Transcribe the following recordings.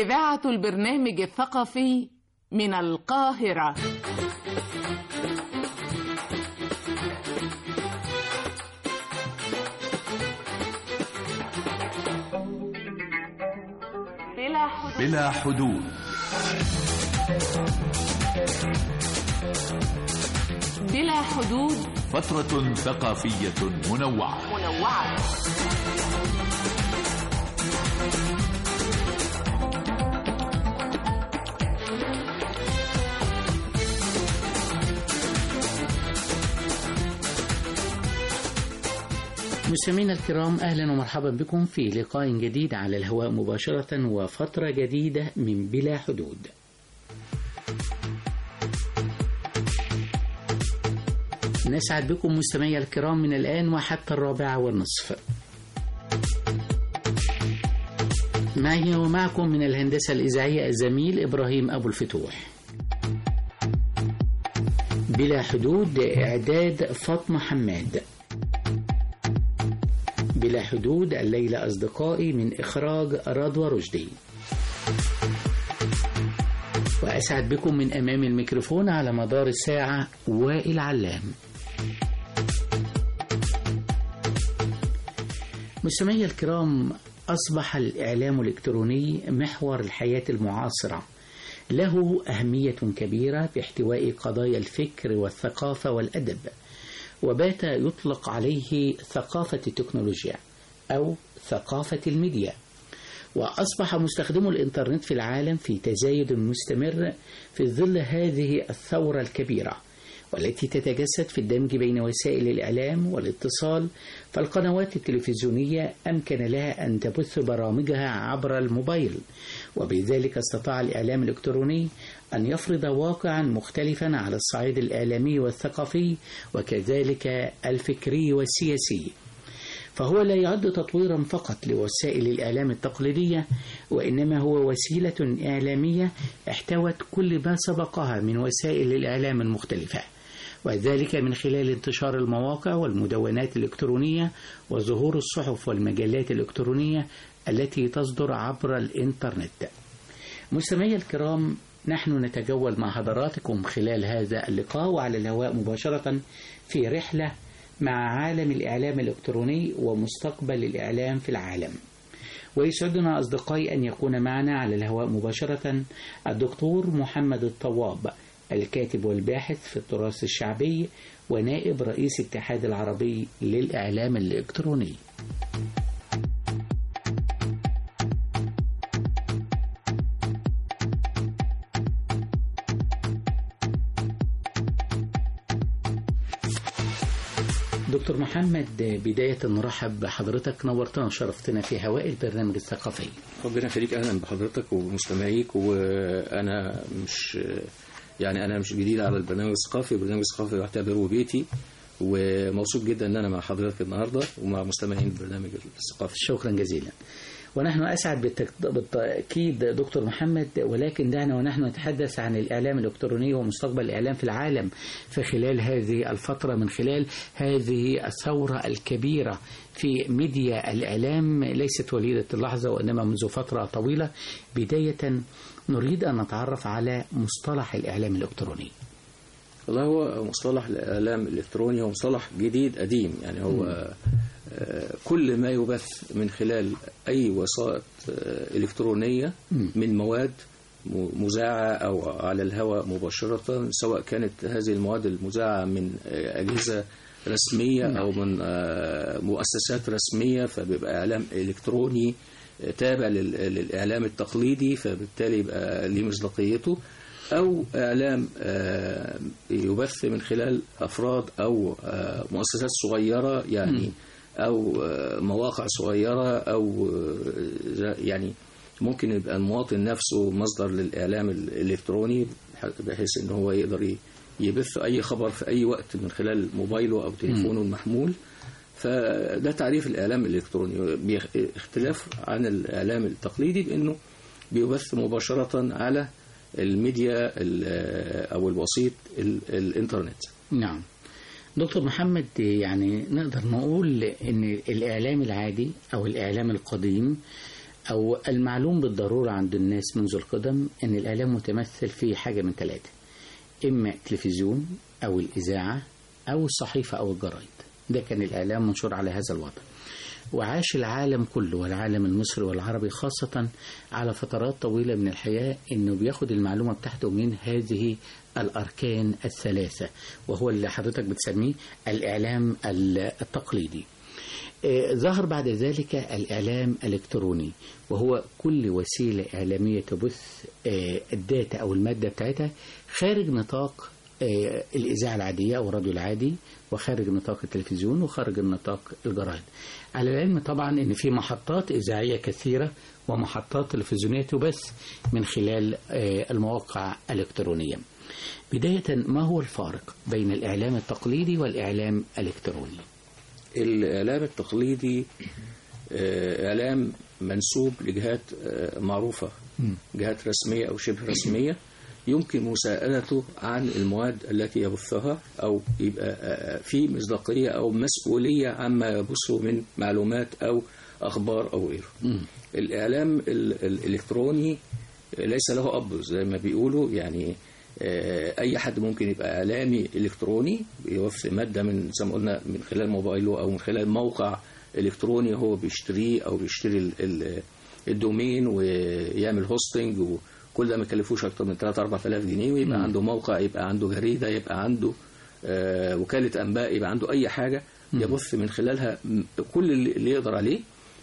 إذاعة البرنامج الثقافي من القاهرة بلا حدود بلا حدود بلا حدود فترة ثقافية منوعة منوعة مستمعينا الكرام اهلا ومرحبا بكم في لقاء جديد على الهواء مباشرة وفترة جديدة من بلا حدود. نسعد بكم مستمعي الكرام من الآن وحتى الرابعة والنصف. معي ومعكم من الهندسة الإذاعية الزميل إبراهيم أبو الفتوح. بلا حدود إعداد فاطمة حماد. بلا حدود الليلة أصدقائي من إخراج رضوى رشدي وأسعد بكم من أمام الميكروفون على مدار الساعة وائل علام مستمعي الكرام أصبح الإعلام الإلكتروني محور الحياة المعاصرة له أهمية كبيرة في احتواء قضايا الفكر والثقافة والأدب وبات يطلق عليه ثقافة التكنولوجيا أو ثقافة الميديا وأصبح مستخدمو الإنترنت في العالم في تزايد مستمر في ظل هذه الثورة الكبيرة والتي تتجسد في الدمج بين وسائل الإعلام والاتصال فالقنوات التلفزيونية أمكن لها أن تبث برامجها عبر الموبايل وبذلك استطاع الإعلام الإلكتروني أن يفرض واقعا مختلفا على الصعيد الإعلامي والثقافي وكذلك الفكري والسياسي فهو لا يعد تطويرا فقط لوسائل الإعلام التقليدية وإنما هو وسيلة إعلامية احتوت كل ما سبقها من وسائل الإعلام المختلفة وذلك من خلال انتشار المواقع والمدونات الإلكترونية وظهور الصحف والمجلات الإلكترونية التي تصدر عبر الإنترنت مستمعي الكرام نحن نتجول مع حضراتكم خلال هذا اللقاء وعلى الهواء مباشرة في رحلة مع عالم الإعلام الإلكتروني ومستقبل الإعلام في العالم ويسعدنا أصدقائي أن يكون معنا على الهواء مباشرة الدكتور محمد الطواب الكاتب والباحث في التراث الشعبي ونائب رئيس الاتحاد العربي للإعلام الإلكتروني دكتور محمد بداية نرحب بحضرتك نورتنا وشرفتنا في هواء البرنامج الثقافي ربنا يخليك اهلا بحضرتك ومستمعيك وانا مش يعني انا مش جديد على البرنامج الثقافي البرنامج الثقافي بعتبره بيتي ومبسوط جدا ان انا مع حضرتك النهارده ومع مستمعين البرنامج الثقافي شكرا جزيلا ونحن أسعد بالتك- بالتأكيد دكتور محمد ولكن دعنا ونحن نتحدث عن الإعلام الإلكتروني ومستقبل الإعلام في العالم في خلال هذه الفترة من خلال هذه الثورة الكبيرة في ميديا الإعلام ليست وليدة اللحظة وإنما منذ فترة طويلة بداية نريد أن نتعرف على مصطلح الإعلام الإلكتروني والله هو مصطلح الاعلام الالكتروني هو مصطلح جديد قديم يعني هو آه، كل ما يبث من خلال اي وسائط آه، الكترونيه من مواد م- مذاعه او على الهواء مباشره سواء كانت هذه المواد المذاعه من آه، اجهزه رسميه او من آه، مؤسسات رسميه فبيبقى اعلام الكتروني آه، تابع لل- للاعلام التقليدي فبالتالي يبقى ليه مصداقيته أو إعلام آه، يبث من خلال أفراد أو آه، مؤسسات صغيرة يعني أو آه، مواقع صغيرة أو آه، زي- يعني ممكن يبقى المواطن نفسه مصدر للإعلام الإلكتروني بحيث إن هو يقدر ي- يبث أي خبر في أي وقت من خلال موبايله أو تليفونه المحمول فده تعريف الإعلام الإلكتروني بيخ- اختلاف عن الإعلام التقليدي بأنه بيبث مباشرة على الميديا ال- أو الوسيط ال- الإنترنت نعم دكتور محمد يعني نقدر نقول ان الاعلام العادي او الاعلام القديم أو المعلوم بالضرورة عند الناس منذ القدم أن الإعلام متمثل في حاجة من ثلاثة إما التلفزيون أو الإذاعة أو الصحيفة أو الجرايد ده كان الإعلام منشور على هذا الوضع وعاش العالم كله والعالم المصري والعربي خاصة على فترات طويلة من الحياة إنه بياخد المعلومة بتاعته من هذه الأركان الثلاثة وهو اللي حضرتك بتسميه الإعلام التقليدي آه، ظهر بعد ذلك الإعلام الإلكتروني وهو كل وسيلة إعلامية تبث آه، الداتا أو المادة بتاعتها خارج نطاق آه، الإذاعة العادية أو الراديو العادي وخارج نطاق التلفزيون وخارج نطاق الجرايد على العلم طبعا أن في محطات إذاعية كثيرة ومحطات تلفزيونية تبث من خلال آه، المواقع الإلكترونية بداية ما هو الفارق بين الإعلام التقليدي والإعلام الإلكتروني الإعلام التقليدي آه، إعلام منسوب لجهات آه، معروفة جهات رسمية أو شبه رسمية يمكن مساءلته عن المواد التي يبثها أو يبقى آه، في مصداقية أو مسؤولية عما يبثه من معلومات أو أخبار أو غيره الإعلام ال- الإلكتروني ليس له أب زي ما بيقولوا يعني آه، أي حد ممكن يبقى إعلامي إلكتروني بيوفي مادة من زي ما قلنا من خلال موبايله أو من خلال موقع إلكتروني هو بيشتريه أو بيشتري ال- ال- الدومين ويعمل هوستنج وكل ده ما يكلفوش أكتر من 3 4000 جنيه ويبقى عنده موقع يبقى عنده جريدة يبقى عنده آه، وكالة أنباء يبقى عنده أي حاجة يبث من خلالها م- كل اللي اللي يقدر عليه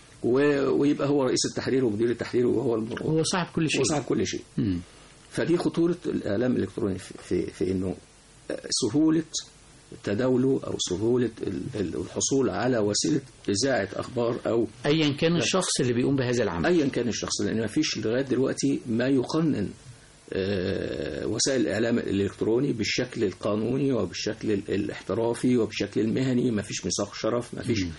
و- ويبقى هو رئيس التحرير ومدير التحرير وهو الم- هو صاحب كل شيء هو صاحب كل شيء مم. فدي خطورة الإعلام الإلكتروني في, في, في إنه سهولة تداوله أو سهولة ال- ال- الحصول على وسيلة إذاعة أخبار أو أيا كان الشخص اللي بيقوم بهذا العمل أيا كان الشخص لأن ما فيش لغاية دلوقتي ما يقنن آه، وسائل الإعلام الإلكتروني بالشكل القانوني وبالشكل ال- الاحترافي وبالشكل المهني ما فيش ميثاق شرف ما فيش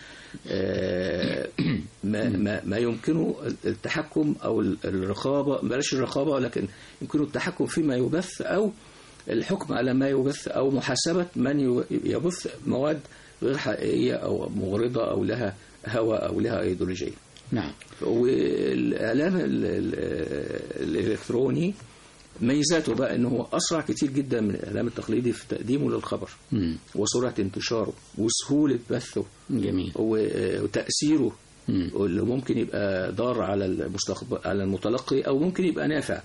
آه، ما, ما, ما يمكنه التحكم أو ال- الرقابة بلاش الرقابة ولكن يمكنه التحكم فيما يبث أو الحكم على ما يبث أو محاسبة من ي- يبث مواد غير حقيقية أو مغرضة أو لها هوى أو لها أيديولوجية نعم والاعلام ال- ال- الالكتروني ميزاته بقى انه هو اسرع كتير جدا من الاعلام التقليدي في تقديمه للخبر مم. وسرعه انتشاره وسهوله بثه جميل و- وتاثيره مم. اللي ممكن يبقى ضار على المستقبل على المتلقي او ممكن يبقى نافع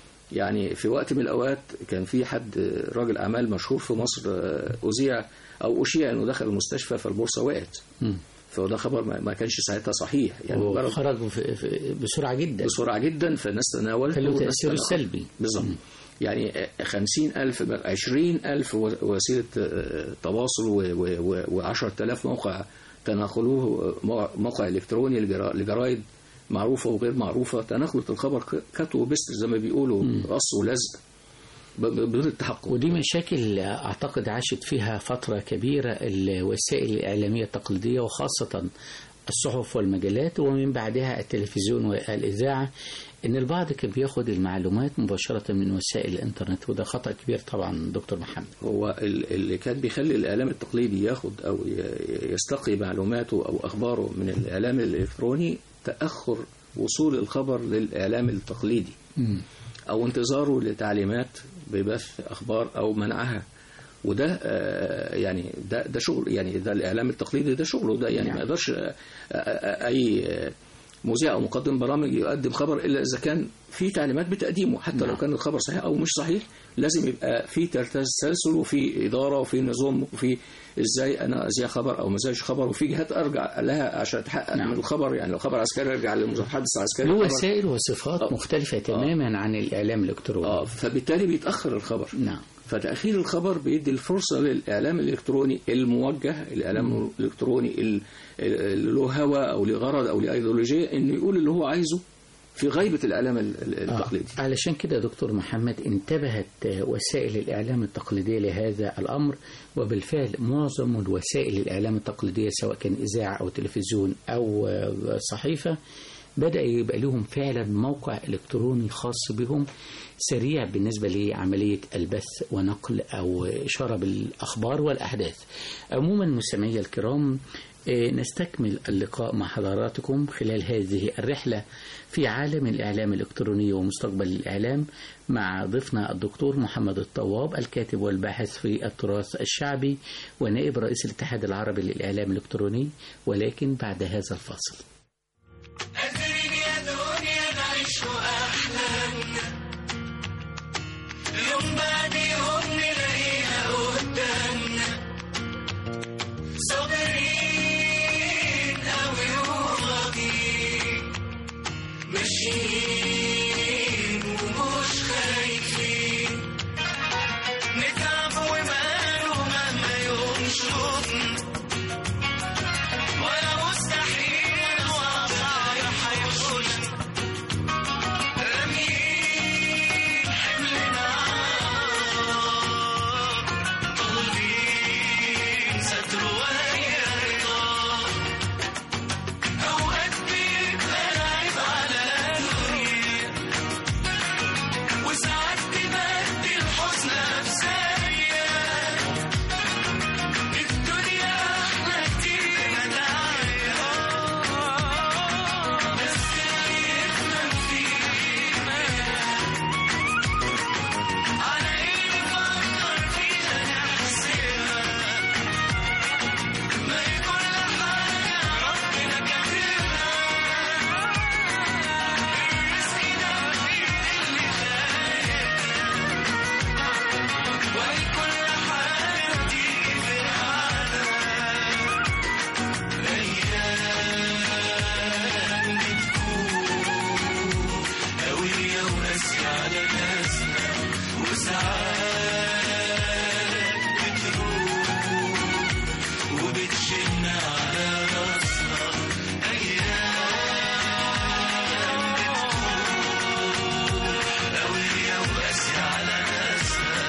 يعني في وقت من الاوقات كان في حد راجل اعمال مشهور في مصر آه، اذيع او اشيع انه دخل المستشفى فالبورصه وقعت مم. فده خبر ما ما كانش ساعتها صحيح يعني مجرد وخرج في- في- بسرعة جدا بسرعة جده فالناس تناولته فله والناس تأثيره تناولته. السلبي بالظبط يعني خمسين ألف عشرين ألف و- وسيلة آه، تواصل وعشرة آلاف موقع تناقلوه موقع- موقع إلكتروني لجرا- لجرايد معروفة وغير معروفة تناقلت الخبر ك- كت وبست زي ما بيقولوا قص ولزق ب- ب- بدون التحقق ودي مشاكل أعتقد عاشت فيها فترة كبيرة الوسائل الإعلامية التقليدية وخاصة الصحف والمجلات ومن بعدها التلفزيون والإذاعة إن البعض كان بياخد المعلومات مباشرة من وسائل الإنترنت وده خطأ كبير طبعا دكتور محمد هو ال- اللي كان بيخلي الإعلام التقليدي ياخد أو ي- يستقي معلوماته أو أخباره من الإعلام الإلكتروني تأخر وصول الخبر للإعلام التقليدي أو انتظاره لتعليمات ببث أخبار أو منعها وده آه، يعني ده ده شغل يعني ده الإعلام التقليدي ده شغله ده يعني نعم. ما يقدرش آه، آه، أي آه، مذيع أو مقدم برامج يقدم خبر إلا إذا كان في تعليمات بتقديمه حتى لو نعم. كان الخبر صحيح أو مش صحيح لازم يبقى في تسلسل وفي إدارة وفي نظام وفي إزاي أنا أذيع خبر أو ما أذيعش خبر وفي جهات أرجع لها عشان أتحقق نعم. من الخبر يعني لو خبر عسكري أرجع للمتحدث العسكري له خبر- وسائل وصفات آه. مختلفة تماما عن الإعلام الإلكتروني اه فبالتالي بيتاخر الخبر نعم فتاخير الخبر بيدي الفرصه للاعلام الالكتروني الموجه الاعلام الالكتروني ال- اللي له هوى او لغرض او لايديولوجيه انه يقول اللي هو عايزه في غيبه الاعلام ال- ال- آه. التقليدي علشان كده دكتور محمد انتبهت آه، وسائل الإعلام التقليدية لهذا الأمر وبالفعل معظم الوسائل الإعلام التقليدية سواء كان إذاعة أو تلفزيون أو آه، صحيفة بدأ يبقى لهم فعلا موقع إلكتروني خاص بهم سريع بالنسبة لعملية البث ونقل أو إشارة بالأخبار والأحداث عموما مستمعي الكرام آه، نستكمل اللقاء مع حضراتكم خلال هذه الرحلة في عالم الإعلام الإلكتروني ومستقبل الإعلام مع ضيفنا الدكتور محمد الطواب الكاتب والباحث في التراث الشعبي ونائب رئيس الاتحاد العربي للإعلام الإلكتروني ولكن بعد هذا الفاصل قادرين يا دنيا نعيش أحلامنا يوم بعد يوم نلاقيها قدامنا صابرين أوي وراضيين ماشيين ومش خايفين نتعب وماله مهما يوم شوفنا ولا مستحيل وضعي حيحوشنا راميين حملنا طالبين ستر وهي رضا أوقات بيبقى العيب على الدنيا وساعات تبدي الحزن أفسايا الدنيا احلى كتير مداعية بس اللي يفهم فينا على ايه نفكر فيها نحسبها ما هي كل حاجة ربنا كاتبها الرزق ده بإيد اللي خايفنا وهي كل حاجة بتيجي في العالم أيام بتكون قوية وقاسية على ناسنا وساعات بتروح وبتشيلنا على راسنا أيام بتكون قوية وقاسية على ناسنا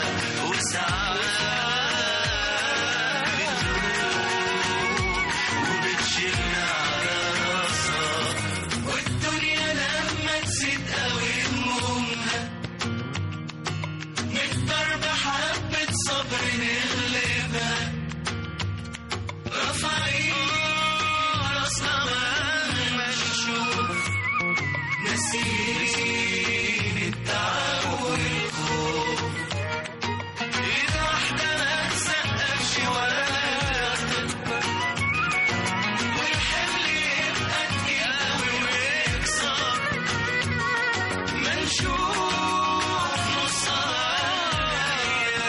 وساعات وبتشيلنا على راسها والدنيا لما تزيد قوي همومها نقدر بحبة صبر نغلبها رافعين راسنا مهما نشوف ناسيين التعب والخوف إيد واحدة ما تسقفش ولا تكبر والحمل يبقى تقيل أوي ويكسر ما نشوف نصايا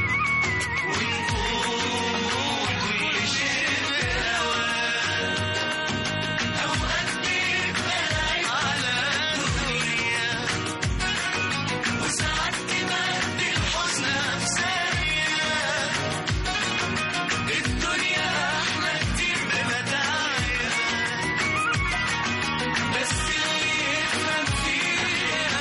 ونقول كل شيء بهواه أوقات بيبقى العيب على الدنيا وساعات تبدي الحزن أفسايا الدنيا أحلى كتير بمدايا بس اللي يفهم فيها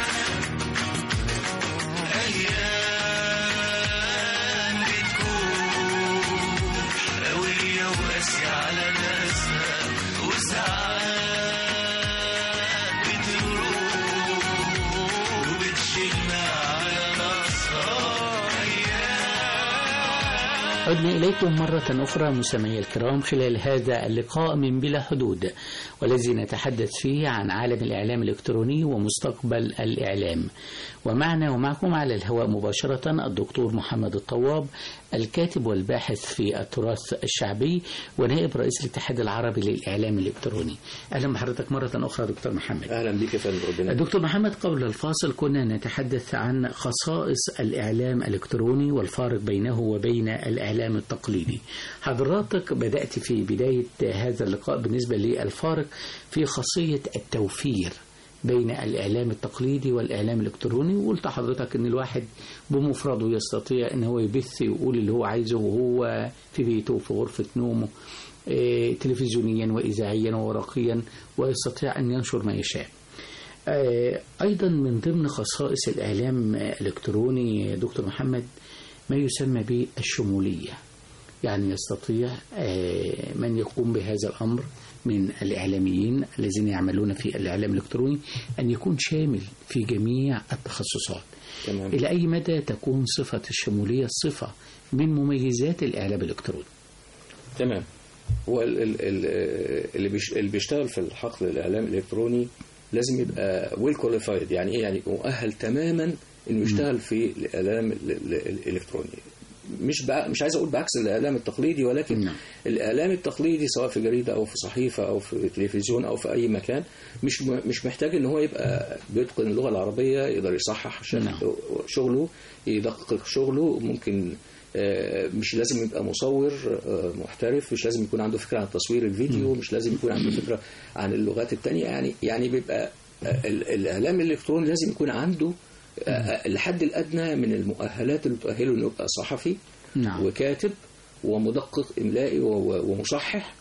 أيام بتكون قوية وقاسية على ناسها وساعات بتروح وبتشيلنا على راسها عدنا إليكم مرة أخرى مستمعي الكرام خلال هذا اللقاء من بلا حدود والذي نتحدث فيه عن عالم الإعلام الإلكتروني ومستقبل الإعلام ومعنا ومعكم على الهواء مباشرة الدكتور محمد الطواب الكاتب والباحث في التراث الشعبي ونائب رئيس الاتحاد العربي للإعلام الإلكتروني أهلا بحضرتك مرة أخرى دكتور محمد أهلا بك يا فندم ربنا دكتور محمد قبل الفاصل كنا نتحدث عن خصائص الإعلام الإلكتروني والفارق بينه وبين الإعلام التقليدي حضرتك بدأت في بداية هذا اللقاء بالنسبة للفارق في خاصية التوفير بين الإعلام التقليدي والإعلام الإلكتروني وقلت حضرتك إن الواحد بمفرده يستطيع إن هو يبث ويقول اللي هو عايزه وهو في بيته في غرفة نومه آه، تلفزيونيا وإذاعيا وورقيا ويستطيع أن ينشر ما يشاء آه، أيضا من ضمن خصائص الإعلام الإلكتروني دكتور محمد ما يسمى بالشمولية يعني يستطيع آه، من يقوم بهذا الأمر من الإعلاميين الذين يعملون في الإعلام الإلكتروني أن يكون شامل في جميع التخصصات تمام إلى أي مدى تكون صفة الشمولية صفة من مميزات الإعلام الإلكتروني تمام هو ال- ال- ال- اللي بيش- اللي بيشتغل في الحقل الاعلام الالكتروني لازم يبقى ويل كواليفايد يعني ايه يعني مؤهل تماما انه يشتغل في الاعلام ال- ال- الالكتروني مش بع... مش عايز اقول بعكس الاعلام التقليدي ولكن نعم. الاعلام التقليدي سواء في جريده او في صحيفه او في تلفزيون او في اي مكان مش م... مش محتاج ان هو يبقى بيتقن اللغه العربيه يقدر يصحح شغل- نعم. شغله يدقق شغله ممكن آه، مش لازم يبقى مصور آه، محترف مش لازم يكون عنده فكره عن تصوير الفيديو مش لازم يكون عنده فكره عن اللغات التانية يعني يعني بيبقى آه، ال- الاعلام الالكتروني لازم يكون عنده آه، آه، الحد الادنى من المؤهلات اللي تؤهله انه يبقى صحفي نعم. وكاتب ومدقق املائي و- ومصحح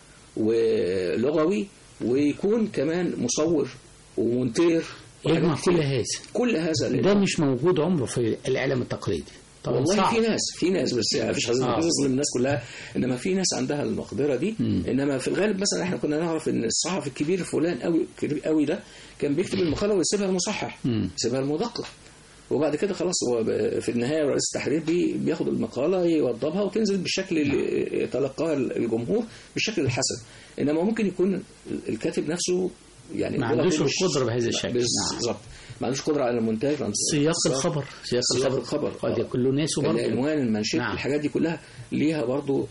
ولغوي ويكون كمان مصور ومونتير يجمع وحاجات كتير. كل هذا كل هذا لأن- ده مش موجود عمره في الإعلام التقليدي طبعا والله صعب. في ناس في ناس بس يعني مفيش حظ آه. من الناس كلها انما في ناس عندها المقدره دي انما في الغالب مثلا احنا كنا نعرف ان الصحفي الكبير فلان قوي كبير قوي ده كان بيكتب المقاله ويسيبها المصحح يسيبها المدقق وبعد كده خلاص هو ب- في النهايه رئيس التحرير بي- بياخد المقاله يوضبها وتنزل بالشكل اللي يتلقاها الجمهور بالشكل الحسن انما ممكن يكون الكاتب نفسه يعني ما اللغة عندوش مش- القدرة بهذا الشكل. نعم. بالظبط ما عندوش قدره على المونتاج ما عندوش سياق قدرة- الخبر سياق, سياق الخبر الخبر. قد آه. يكون له ناس برضه العنوان المنشط نعم. نعم. الحاجات دي كلها ليها برضو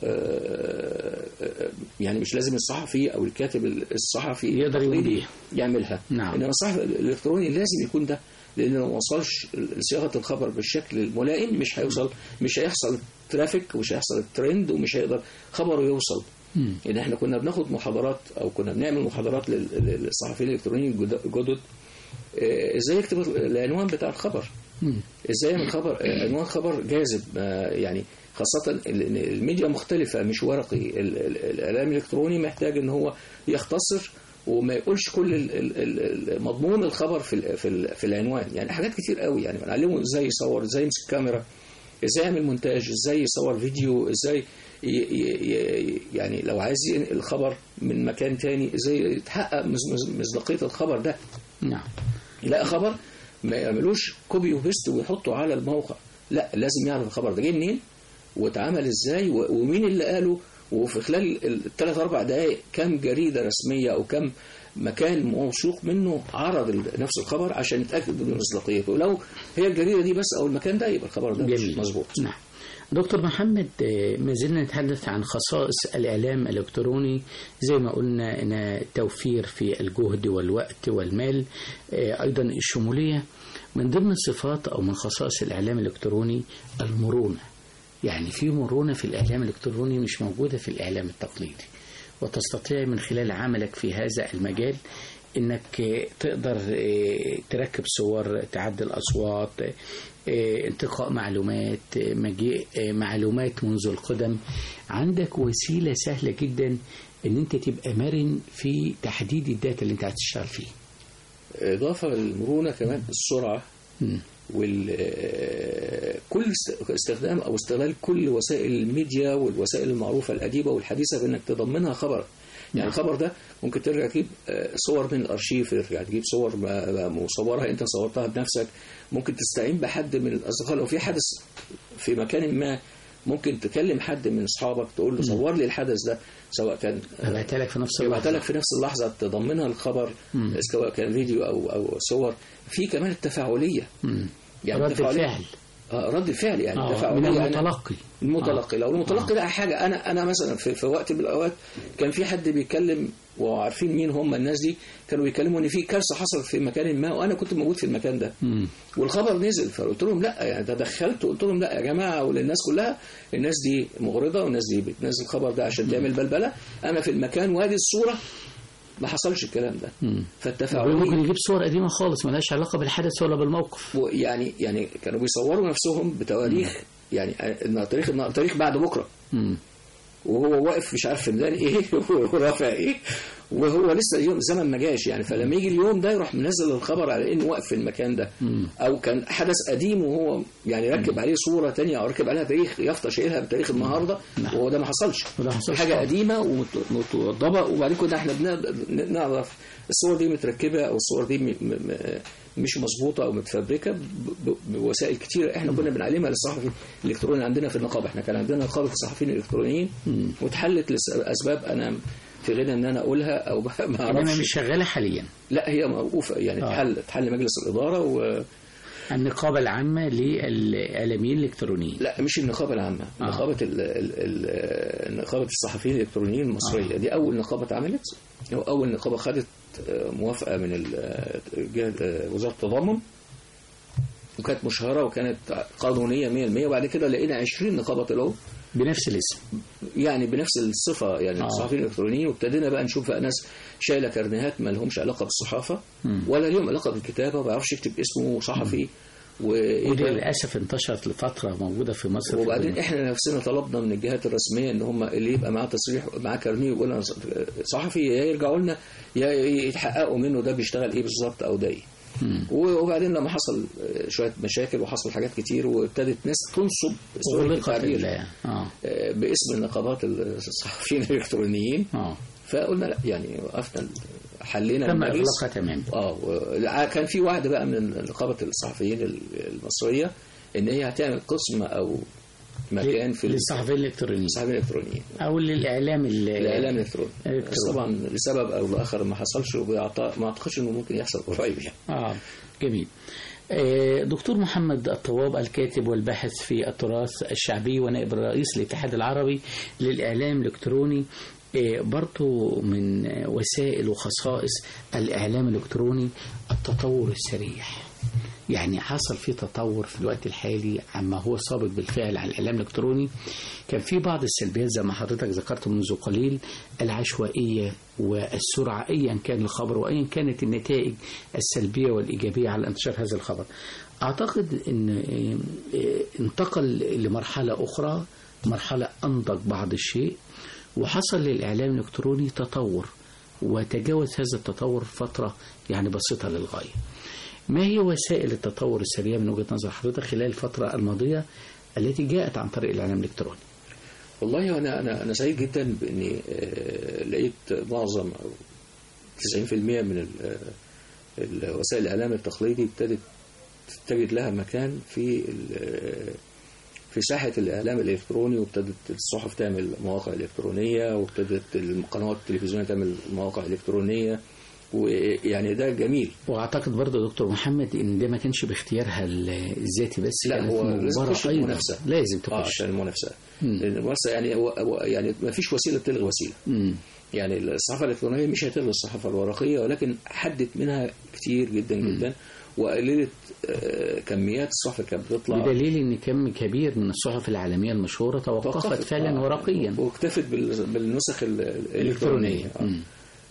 آه، آه، يعني مش لازم الصحفي او الكاتب الصحفي يقدر يقوم التقليدي بيها. يعملها نعم. انما الصحفي الالكتروني لازم يكون ده لان لو ما وصلش صياغه الخبر بالشكل الملائم مش هيوصل مش هيحصل ترافيك ومش هيحصل الترند ومش هيقدر خبره يوصل ان احنا كنا بناخد محاضرات او كنا بنعمل محاضرات لل- لل- للصحفيين الالكترونيين الجد- الجدد آه، ازاي يكتب العنوان بتاع الخبر ازاي يعمل خبر آه، عنوان خبر جاذب آه، يعني خاصة ال- إن الميديا مختلفة مش ورقي ال- ال- الإعلام الإلكتروني محتاج إن هو يختصر وما يقولش كل ال- ال- ال- مضمون الخبر في ال- في ال- في العنوان يعني حاجات كتير قوي يعني بنعلمه ازاي يصور ازاي يمسك كاميرا ازاي يعمل مونتاج ازاي يصور فيديو ازاي ي- ي- ي- يعني لو عايز ينقل الخبر من مكان تاني ازاي يتحقق مص- مص- مصداقية الخبر ده نعم يلاقي خبر ما يعملوش كوبي وبيست ويحطه على الموقع لا لازم يعرف الخبر ده جه منين واتعمل ازاي و- ومين اللي قاله وفي خلال الثلاث اربع دقائق كم جريده رسميه او كم مكان موثوق منه عرض ال- نفس الخبر عشان يتاكد من مصداقيته ولو هي الجريده دي بس او المكان ده يبقى الخبر ده مش جميل مظبوط نعم دكتور محمد آه، ما زلنا نتحدث عن خصائص الإعلام الإلكتروني زي ما قلنا أن التوفير في الجهد والوقت والمال آه، أيضا الشمولية من ضمن الصفات أو من خصائص الإعلام الإلكتروني المرونة يعني في مرونة في الإعلام الإلكتروني مش موجودة في الإعلام التقليدي وتستطيع من خلال عملك في هذا المجال انك آه، تقدر آه، تركب صور تعدل اصوات آه، انتقاء معلومات آه، مجيء آه، معلومات منذ القدم عندك وسيله سهله جدا ان انت تبقى مرن في تحديد الداتا اللي انت هتشتغل فيه اضافه للمرونه كمان السرعه مم. وال آه، كل است- استخدام او استغلال كل وسائل الميديا والوسائل المعروفه الاديبه والحديثه بانك تضمنها خبر يعني الخبر ده ممكن ترجع تجيب آه، صور من الارشيف ترجع تجيب صور ما- ما مصورها انت صورتها بنفسك ممكن تستعين بحد من الاصدقاء لو في حدث في مكان ما ممكن تكلم حد من اصحابك تقول له صور لي الحدث ده سواء كان ابعتها لك في نفس يبعتها اللحظه لك في نفس اللحظه تضمنها الخبر سواء كان فيديو او او صور في كمان التفاعليه يعني رد التفاعلية- الفعل آه رد الفعل يعني آه، التفاعلية من أنا- المتلقي المتلقي لو المتلقي ده حاجه انا انا مثلا في, في وقت من الاوقات كان في حد بيتكلم وعارفين مين هم الناس دي كانوا بيتكلموا ان في كارثه حصلت في مكان ما وانا كنت موجود في المكان ده والخبر نزل فقلت لهم لا يعني تدخلت وقلت لهم لا يا جماعه وللناس كلها الناس دي مغرضه والناس دي بتنزل الخبر ده عشان تعمل بلبله انا في المكان وادي الصوره ما حصلش الكلام ده ممكن فالتفاعليه يجيب صور قديمه خالص ملهاش علاقه بالحدث ولا بالموقف يعني يعني كانوا بيصوروا نفسهم بتواريخ يعني النهار- تاريخ النهار- تاريخ بعد بكره مم. وهو واقف مش عارف فنان ايه ورافع ايه وهو لسه اليوم زمن ما جاش يعني فلما يجي اليوم ده يروح منزل الخبر على انه واقف في المكان ده او كان حدث قديم وهو يعني ركب عليه صوره تانية او ركب عليها تاريخ يافطه شايلها بتاريخ النهارده وهو ده ما حصلش وده ما حصلش حاجه طبعا. قديمه ومتوضبه وبعدين كنا احنا بن- نعرف الصور دي متركبه او الصور دي م- م- م- مش مظبوطه او متفبركه ب- ب- بوسائل كتيره احنا كنا بنعلمها للصحفي الالكتروني عندنا في النقابه احنا كان عندنا نقابه الصحفيين الالكترونيين واتحلت لاسباب انا في غنى ان انا اقولها او ما انما اعرفش مش شغاله حاليا لا هي موقوفه يعني آه. اتحل اتحل مجلس الاداره و النقابه العامه للاعلاميين الالكترونيين لا مش النقابه العامه آه. نقابه ال... ال... ال... نقابه الصحفيين الالكترونيين المصريه دي اول نقابه اتعملت أو اول نقابه خدت آه، موافقه من ال... آه، جهة- آه، وزاره التضامن وكانت مشهره وكانت قانونيه 100% وبعد كده لقينا 20 نقابه طلعوا بنفس الاسم يعني بنفس الصفه يعني آه. الصحفيين الالكترونيين وابتدينا بقى نشوف بقى ناس شايله كارنيهات ما لهمش علاقه بالصحافه ولا ليهم علاقه بالكتابه وما بيعرفش يكتب اسمه صحفي وايه ودي ده؟ للاسف انتشرت لفتره موجوده في مصر في وبعدين الجمهورية. احنا نفسنا طلبنا من الجهات الرسميه ان هم اللي يبقى معاه تصريح معاه كارنيه ويقول انا صحفي يا يرجعوا لنا يا يتحققوا منه ده بيشتغل ايه بالظبط او ده ايه وبعدين لما حصل شويه مشاكل وحصل حاجات كتير وابتدت ناس تنصب سوري في أغلقت التعبير، ال- اه آه، باسم النقابات الصحفيين الالكترونيين اه فقلنا لا يعني وقفنا حلينا تم المجلس. اغلاقها تماما اه و- كان في وعد بقى من نقابه الصحفيين المصريه ان هي هتعمل قسم او مكان في للصحفيين الالكترونيين الصحفيين الالكترونيين او للاعلام ال- الاعلام الالكتروني الإلكتروني. بس طبعا لسبب او لاخر ما حصلش وبيعط- ما اعتقدش انه ممكن يحصل قريب يعني اه جميل آه، دكتور محمد الطواب الكاتب والباحث في التراث الشعبي ونائب الرئيس الاتحاد العربي للإعلام الإلكتروني آه، برضو من آه، وسائل وخصائص الإعلام الإلكتروني التطور السريع يعني حصل في تطور في الوقت الحالي عما هو سابق بالفعل على الإعلام الإلكتروني كان في بعض السلبيات زي ما حضرتك ذكرت منذ قليل العشوائية والسرعة أيا كان الخبر وأيا كانت النتائج السلبية والإيجابية على انتشار هذا الخبر أعتقد أن آه، آه، انتقل لمرحلة أخرى مرحلة أنضج بعض الشيء وحصل للإعلام الإلكتروني تطور وتجاوز هذا التطور فترة يعني بسيطة للغاية ما هي وسائل التطور السريع من وجهة نظر حضرتك خلال الفترة الماضية التي جاءت عن طريق الإعلام الإلكتروني والله انا انا انا سعيد جدا باني آه، لقيت معظم او 90% من ال- آه، ال- وسائل الاعلام التقليدي ابتدت تجد لها مكان في ال- آه، في ساحه الاعلام الالكتروني وابتدت الصحف تعمل مواقع الكترونيه وابتدت القنوات التلفزيونيه تعمل مواقع الكترونيه ويعني ده جميل واعتقد برضه يا دكتور محمد ان ده ما كانش باختيارها ال- الذاتي بس لا كانت هو لازم مجبرة تخش أيضاً. المنافسه لازم اه تخش عشان المنافسه لان المنافسه يعني هو هو- يعني ما فيش وسيله تلغي وسيله مم. يعني الصحافة الإلكترونية مش هتلغي الصحافة الورقية ولكن حدت منها كتير جدا جدا وقللت آه، كميات الصحف اللي كانت بتطلع بدليل ان كم كبير من الصحف العالمية المشهورة توقفت فعلا آه، ورقيا واكتفت بال- بالنسخ ال- الإلكترونية آه. مم.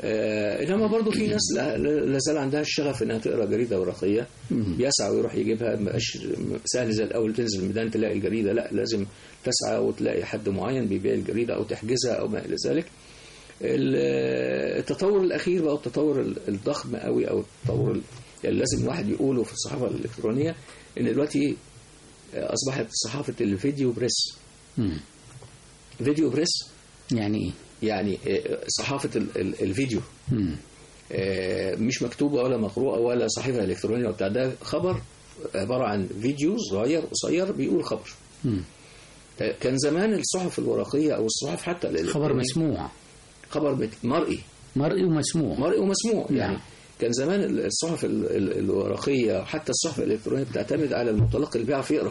آه انما برضو في ناس لا, لا زال عندها الشغف انها تقرا جريده ورقيه بيسعى ويروح يجيبها مبقاش سهل زي الاول تنزل الميدان تلاقي الجريده لا لازم تسعى وتلاقي حد معين بيبيع الجريده او تحجزها او ما الى ذلك ال- التطور الاخير بقى التطور ال- الضخم قوي او التطور ال- اللي لازم الواحد يقوله في الصحافه الالكترونيه ان دلوقتي اصبحت صحافه الفيديو بريس مم. فيديو بريس يعني ايه يعني آه، صحافه ال- ال- الفيديو مم. آه، مش مكتوبة ولا مقروءة ولا صحيفة إلكترونية ولا بتاع ده خبر عبارة عن فيديو صغير قصير بيقول خبر مم. آه، كان زمان الصحف الورقية أو الصحف حتى خبر الإلكترونية مسموع خبر مت- مرئي مرئي ومسموع مرئي ومسموع نعم. يعني كان زمان الصحف ال- ال- الورقية حتى الصحف الإلكترونية بتعتمد على المتلقي اللي بيعرف يقرأ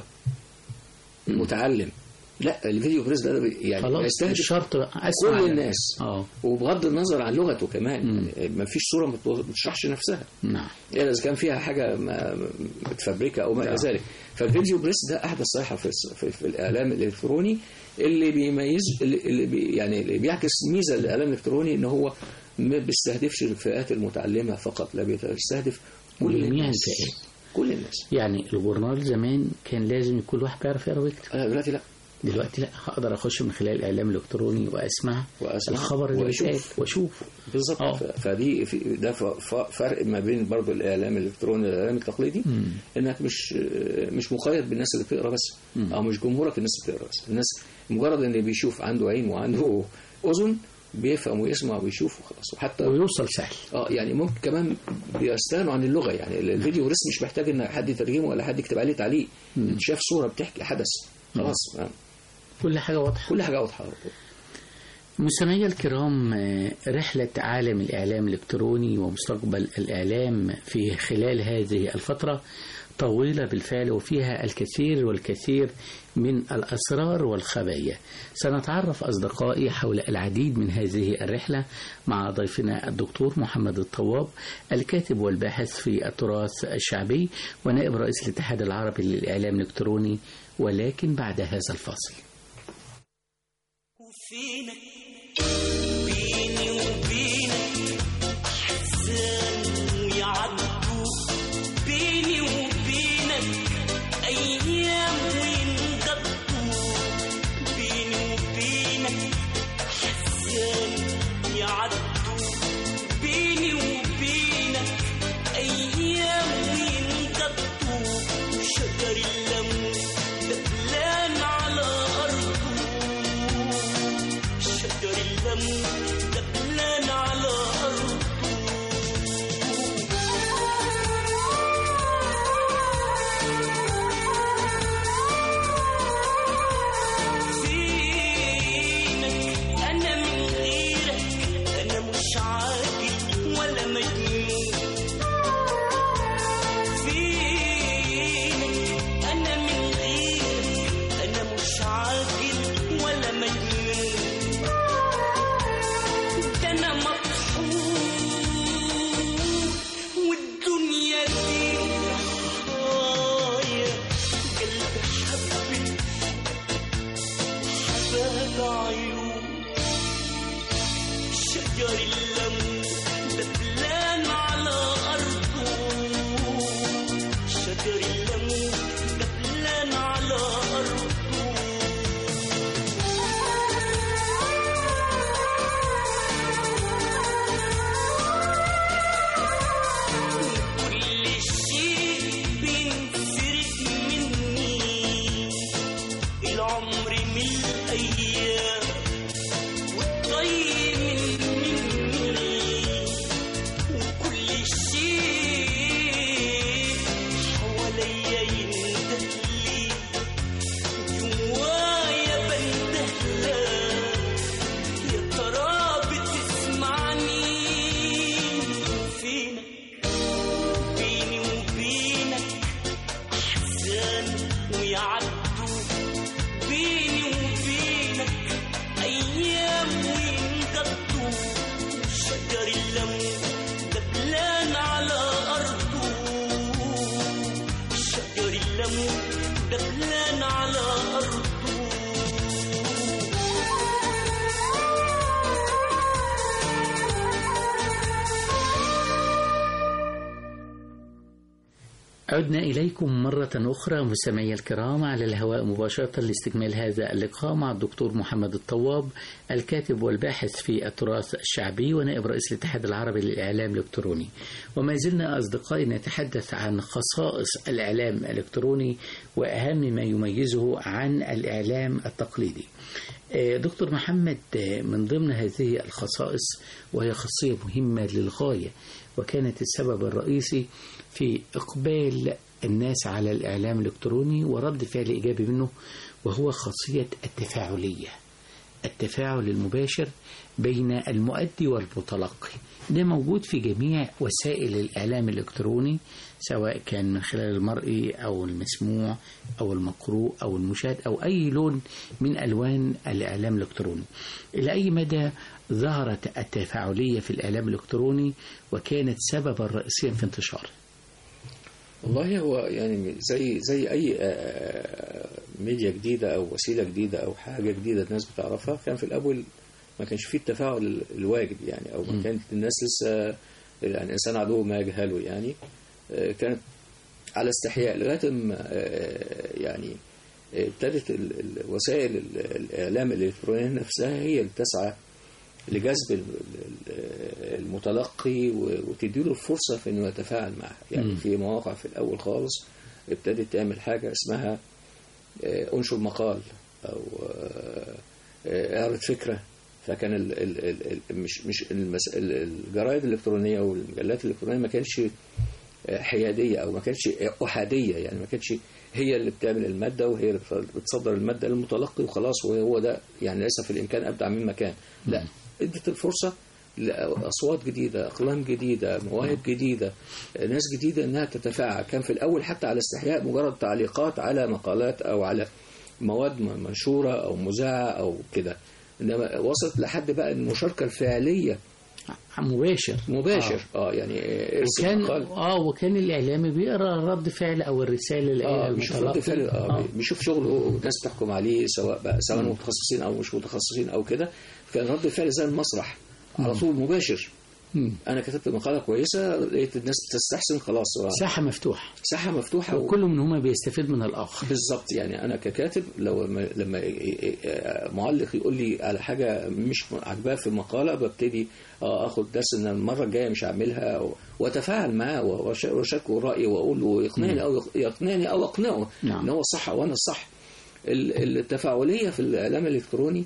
المتعلم لا الفيديو بريس ده بي- يعني خلاص يستهدف الشرط اسمع كل يعني. الناس اه وبغض النظر عن لغته كمان يعني ما فيش صورة ما بتشرحش نفسها نعم يعني اذا كان فيها حاجه ما- متفبركه او ما الى ذلك فالفيديو بريس ده احدث صيحه في, في, في الاعلام الالكتروني اللي بيميز اللي اللي بي يعني اللي بيعكس ميزه للاعلام الالكتروني ان هو ما بيستهدفش الفئات المتعلمه فقط لا بيستهدف كل جميع الناس الفئات. كل الناس يعني الجورنال زمان كان لازم كل واحد بيعرف يقرا ويكتب انا دلوقتي لا دلوقتي لا هقدر اخش من خلال الاعلام الالكتروني واسمع, وأسمع الخبر اللي وأشوف. بيتقال واشوف بالظبط آه. ف- فدي في ده ف- ف- فرق ما بين برضو الاعلام الالكتروني والاعلام التقليدي انك مش مش مقيد بالناس اللي بتقرا بس او مش جمهورك الناس اللي بتقرا بس الناس مجرد ان بيشوف عنده عين وعنده اذن بيفهم ويسمع ويشوف وخلاص وحتى ويوصل سهل اه يعني ممكن كمان بيستغنوا عن اللغه يعني ال- الفيديو رسم مش محتاج ان حد يترجمه ولا حد يكتب عليه تعليق انت شايف صوره بتحكي حدث خلاص آه. كل حاجه واضحه كل حاجه واضحه مستمعي الكرام آه، رحلة عالم الإعلام الإلكتروني ومستقبل الإعلام في خلال هذه الفترة طويلة بالفعل وفيها الكثير والكثير من الأسرار والخبايا سنتعرف أصدقائي حول العديد من هذه الرحلة مع ضيفنا الدكتور محمد الطواب الكاتب والباحث في التراث الشعبي ونائب رئيس الاتحاد العربي للإعلام الإلكتروني ولكن بعد هذا الفاصل وفينك بيني وبينك أحزان ويعدوا بيني وبينك أيام وينقضوا بيني وبينك أحزان يعدوا بيني وبينك أيام وينقضوا شجر الليمون دبلان على أرضه شجر الليمون دبلان على أرضه فينك أنا من غيرك أنا مش عاقل ولا مجنون فينك أنا من غيرك أنا مش عاقل ولا مجنون ده أنا مطحون والدنيا دي رحايا قلبي حبك حباب عيون شجر الليمون دبلان على أرضه شجر الليمون دبلان على أرضه كل شيء بينفرق مني العمر من الأيام والطيب مني وكل شيء حواليا يندهلي جوايا بندهلك يا ترى بتسمعني فينك بيني وبينك أحزان ويعدوا بيني وبينك أيام وينقضوا شجر الليمون دبلان على أرضه شجر الليمون دبلان على أرضه عدنا إليكم مرة أخرى مستمعي الكرام على الهواء مباشرة لاستكمال هذا اللقاء مع الدكتور محمد الطواب الكاتب والباحث في التراث الشعبي ونائب رئيس الاتحاد العربي للإعلام الإلكتروني وما زلنا أصدقائي نتحدث عن خصائص الإعلام الإلكتروني وأهم ما يميزه عن الإعلام التقليدي آه، دكتور محمد آه، من ضمن هذه الخصائص وهي خاصية مهمة للغاية وكانت السبب الرئيسي في إقبال الناس على الإعلام الإلكتروني ورد فعل إيجابي منه وهو خاصية التفاعلية التفاعل المباشر بين المؤدي والمتلقي ده موجود في جميع وسائل الإعلام الإلكتروني سواء كان من خلال المرئي أو المسموع أو المقروء أو المشاهد أو أي لون من ألوان الإعلام الإلكتروني إلى أي مدى ظهرت التفاعلية في الإعلام الإلكتروني وكانت سببا رئيسيا في انتشاره والله هو يعني زي زي اي آه، ميديا جديده او وسيله جديده او حاجه جديده الناس بتعرفها كان في الاول ما كانش فيه التفاعل الواجب يعني او ما كانت الناس لسه يعني الانسان عدو ما يجهله يعني آه، كانت على استحياء لغايه ما آه، يعني ابتدت ال- ال- وسائل ال- الإعلام الإلكترونية نفسها هي اللي تسعى لجذب ال- ال- المتلقي و- وتديله الفرصة في إنه يتفاعل معها يعني في مواقع في الأول خالص ابتدت تعمل حاجة اسمها آه، انشر مقال او آه، آه، اعرض فكره فكان ال ال ال ال مش مش المس ال- الجرايد الالكترونيه والمجلات الالكترونيه ما كانتش آه، حياديه او ما كانتش احاديه يعني ما كانتش هي اللي بتعمل الماده وهي اللي بتصدر الماده للمتلقي وخلاص وهو ده يعني ليس في الامكان ابدع مما كان لا ادت الفرصه لأصوات جديدة أقلام جديدة مواهب جديدة ناس جديدة أنها تتفاعل كان في الأول حتى على استحياء مجرد تعليقات على مقالات أو على مواد م- منشورة أو مذاعة أو كده إنما وصلت لحد بقى المشاركة الفعلية مباشر مباشر اه, يعني ارسل وكان مقال اه وكان الاعلامي بيقرا رد فعل او الرساله اللي اه قالها بيشوف رد فعل اه آه. بيشوف شغله والناس بتحكم عليه سواء بقى سواء متخصصين او مش متخصصين او كده كان رد فعل زي المسرح على طول مباشر مم. انا كتبت مقاله كويسه لقيت الناس بتستحسن خلاص هو ساحه مفتوحه ساحه مفتوحه و... وكل منهما بيستفيد من الاخر بالظبط يعني انا ككاتب لو لما- لما ي- ي- معلق يقول لي على حاجه مش عاجباه في المقاله ببتدي اه اخد درس ان المره الجايه مش هعملها و- واتفاعل معاه وأش- واشاركه رايي واقول له يقنعني او يق- يقنعني او اقنعه نعم. ان هو الصح وانا الصح ال- التفاعليه في الاعلام الالكتروني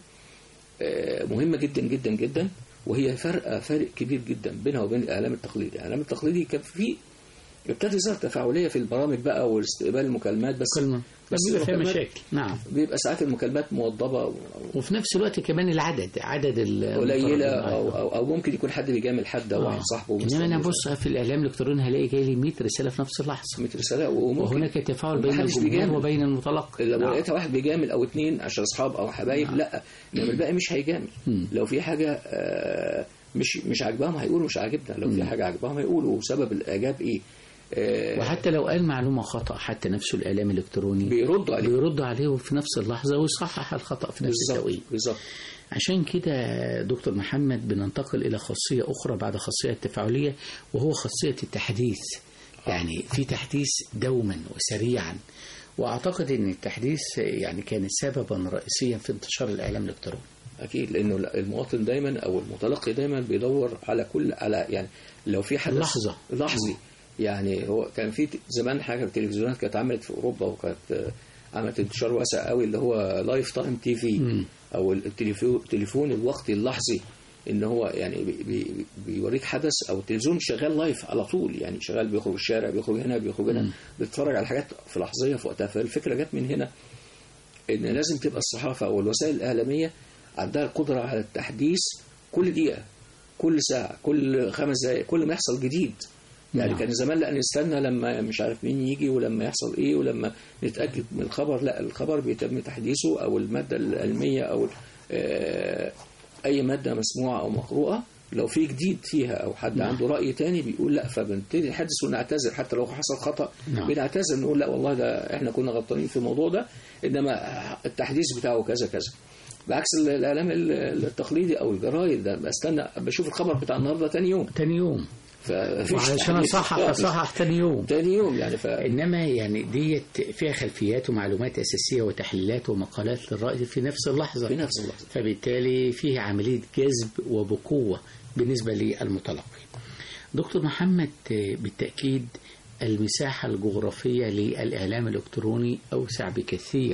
آه، مهمه جدا جدا جدا وهي فرق فارق كبير جدا بينها وبين الاعلام التقليدي الاعلام التقليدي كان فيه ابتدى يظهر تفاعليه في البرامج بقى واستقبال المكالمات بس كلمه بس بيبقى فيها المكالمات مشاكل نعم بيبقى ساعات المكالمات موضبه و- وفي نفس الوقت كمان العدد عدد ال- قليله المترددين. او او, أو ممكن يكون حد بيجامل حد او واحد صاحبه انما انا مستني بص في الاعلام الالكتروني هلاقي جاي لي 100 رساله في نفس اللحظه 100 رساله وممكن وهناك تفاعل بين ومحدش الجمهور بيجامل. وبين المتلقي لو نعم. لقيتها واحد بيجامل او اتنين عشان اصحاب او حبايب لا انما الباقي مش هيجامل لو في حاجه آه، مش مش عاجباهم هيقولوا مش عاجبنا لو في حاجه عاجباهم هيقولوا وسبب الاعجاب ايه آه، وحتى لو قال معلومه خطا حتى نفسه الاعلام الالكتروني بيردوا عليه بيردوا عليه في نفس اللحظه ويصحح الخطا في نفس بالظبط التوقيت بالظبط عشان كده دكتور محمد بننتقل إلى خاصية أخرى بعد خاصية التفاعلية وهو خاصية التحديث يعني في تحديث دوما وسريعا وأعتقد أن التحديث يعني كان سببا رئيسيا في انتشار الإعلام الإلكتروني اكيد لانه المواطن دايما او المتلقي دايما بيدور على كل على يعني لو في حدث لحظة. لحظي يعني هو كان في زمان حاجه في التلفزيونات كانت عملت في اوروبا وكانت آه، عملت انتشار واسع قوي اللي هو لايف تايم تي في او التليفون التليفون الوقتي اللحظي ان هو يعني بي بي بيوريك حدث او التلفزيون شغال لايف على طول يعني شغال بيخرج الشارع بيخرج هنا بيخرج هنا بيتفرج على حاجات في لحظيه في وقتها فالفكره جت من هنا ان لازم تبقى الصحافه او الوسائل الاعلاميه عندها القدره على التحديث كل دقيقه كل ساعه كل خمس دقائق كل ما يحصل جديد يعني نعم. كان زمان لا نستنى لما مش عارف مين يجي ولما يحصل ايه ولما نتاكد من الخبر لا الخبر بيتم تحديثه او الماده العلميه او آه، اي ماده مسموعه او مقروءه لو في جديد فيها او حد نعم. عنده راي تاني بيقول لا فبنبتدي نحدث ونعتذر حتى لو حصل خطا نعم. بنعتذر نقول لا والله ده احنا كنا غلطانين في الموضوع ده انما التحديث بتاعه كذا كذا بعكس الاعلام التقليدي او الجرايد ده بستنى بشوف الخبر بتاع النهارده تاني يوم تاني يوم فمفيش وعلشان تحديث أصحح خالص. أصحح تاني يوم تاني يوم يعني ف إنما يعني ديت فيها خلفيات ومعلومات أساسية وتحليلات ومقالات للرأي في نفس اللحظة في نفس اللحظه فبالتالي فيه عملية جذب وبقوة بالنسبة للمتلقي دكتور محمد آه، بالتأكيد المساحة الجغرافية للإعلام الإلكتروني أوسع بكثير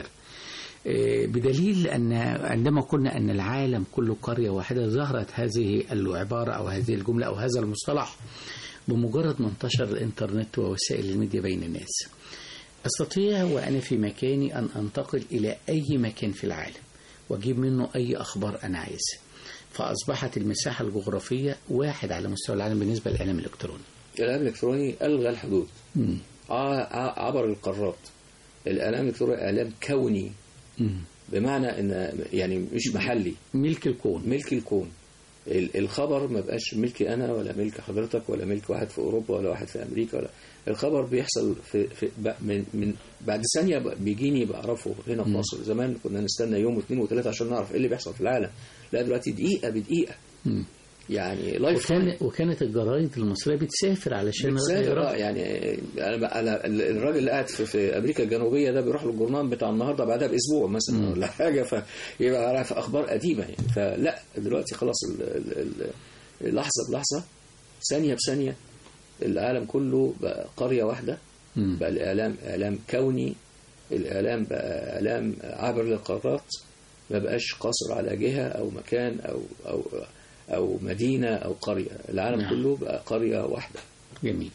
آه، بدليل أن عندما قلنا أن العالم كله قرية واحدة ظهرت هذه العبارة أو هذه الجملة أو هذا المصطلح بمجرد ما انتشر الإنترنت ووسائل الميديا بين الناس أستطيع وأنا في مكاني أن أنتقل إلى أي مكان في العالم وأجيب منه أي أخبار أنا عايزها فأصبحت المساحة الجغرافية واحد على مستوى العالم بالنسبة للإعلام الإلكتروني الاعلام الالكتروني الغى الحدود مم. ع- ع- عبر القارات الاعلام الالكتروني اعلام كوني مم. بمعنى ان يعني مش محلي ملك الكون ملك الكون ال- الخبر ما بقاش ملكي انا ولا ملك حضرتك ولا ملك واحد في اوروبا ولا واحد في امريكا ولا الخبر بيحصل في, في ب- من, من بعد ثانيه ب- بيجيني بعرفه هنا في مصر زمان كنا نستنى يوم واثنين وثلاثه عشان نعرف ايه اللي بيحصل في العالم لا دلوقتي دقيقه بدقيقه مم. يعني لايف وكان وكانت الجرايد المصريه بتسافر علشان بتسافر يقرأ. آه، يعني انا انا الراجل اللي قاعد في, في امريكا الجنوبيه ده بيروح له الجورنال بتاع النهارده بعدها باسبوع مثلا ولا حاجه فيبقى عارف اخبار قديمه يعني فلا دلوقتي خلاص ال- ال- ال- لحظه بلحظه ثانيه بثانيه العالم كله بقى قريه واحده مم. بقى الاعلام اعلام كوني الاعلام بقى اعلام عابر للقارات ما بقاش قاصر على جهه او مكان او او او مدينه او قريه العالم نعم. كله بقى قريه واحده جميل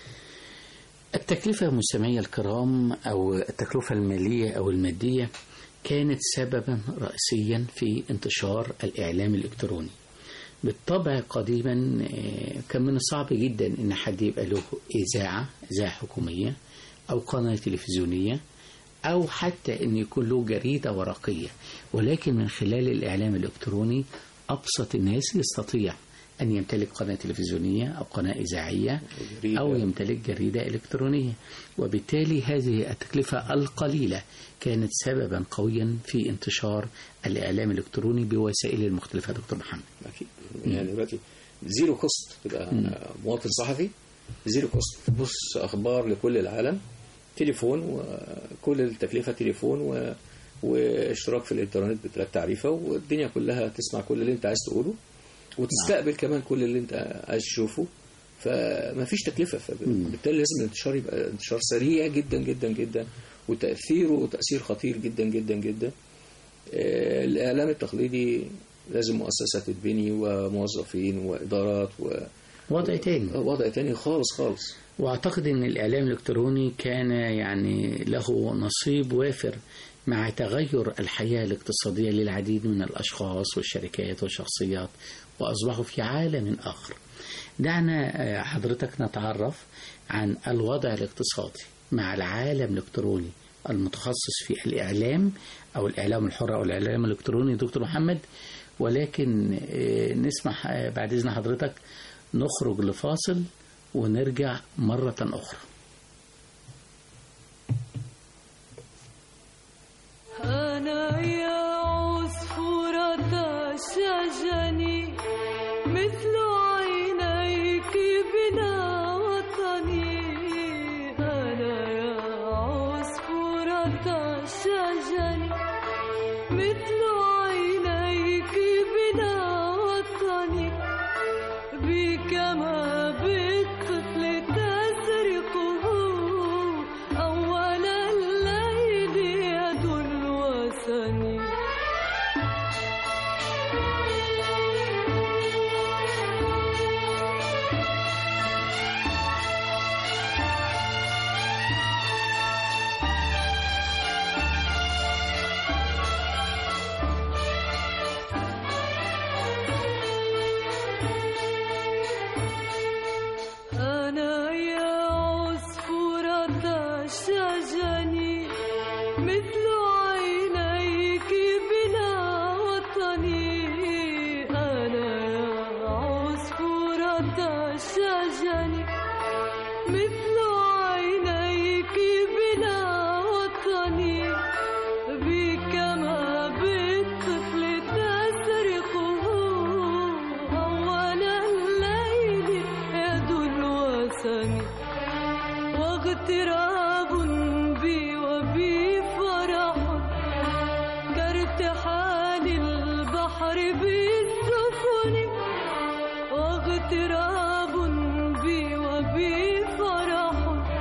التكلفة مستمعي الكرام أو التكلفة المالية أو المادية كانت سببا رئيسيا في انتشار الإعلام الإلكتروني بالطبع قديما آه، كان من الصعب جدا إن حد يبقى له إذاعة إذاعة حكومية أو قناة تلفزيونية أو حتى أن يكون له جريدة ورقية ولكن من خلال الإعلام الإلكتروني أبسط الناس يستطيع أن يمتلك قناة تلفزيونية أو قناة إذاعية جريدة. أو يمتلك جريدة إلكترونية وبالتالي هذه التكلفة القليلة كانت سببا قويا في انتشار الإعلام الإلكتروني بوسائل المختلفة دكتور محمد اكيد يعني دلوقتي زيرو كوست تبقى مواطن صحفي زيرو كوست تبص اخبار لكل العالم تليفون وكل التكلفه تليفون و... واشتراك في الانترنت بتلات تعريفه والدنيا كلها تسمع كل اللي انت عايز تقوله وتستقبل كمان كل اللي انت عايز تشوفه فما فيش تكلفه فبالتالي لازم الانتشار يبقى انتشار سريع جدا جدا جدا وتاثيره تاثير خطير جدا جدا جدا آه، الإعلام التقليدي لازم مؤسسة تتبني وموظفين وإدارات وضع تاني ووضع تاني خالص خالص واعتقد ان الاعلام الالكتروني كان يعني له نصيب وافر مع تغير الحياه الاقتصاديه للعديد من الاشخاص والشركات والشخصيات واصبحوا في عالم اخر. دعنا آه، حضرتك نتعرف عن الوضع الاقتصادي مع العالم الالكتروني المتخصص في الاعلام او الاعلام الحر او الاعلام الالكتروني دكتور محمد ولكن آه، نسمح آه، بعد اذن حضرتك نخرج لفاصل ونرجع مرة أخرى أنا يا عصفورة شجني مثل عينيك بلا وطني أنا يا عصفورة شجني مثل عينيك بلا وطني بك ما بالطفل تسرقه أول الليل يد الوثني أنا يا عصفورة شجني مثل عينيك بلا وطني أنا يا عصفورة شجني مثل عينيك بلا وطني بك ما بالطفل تسرقه أول الليل يد الوثني واغتراب بي وبي فرح كارتحال البحر بالسفن واغتراب بي وبي فرح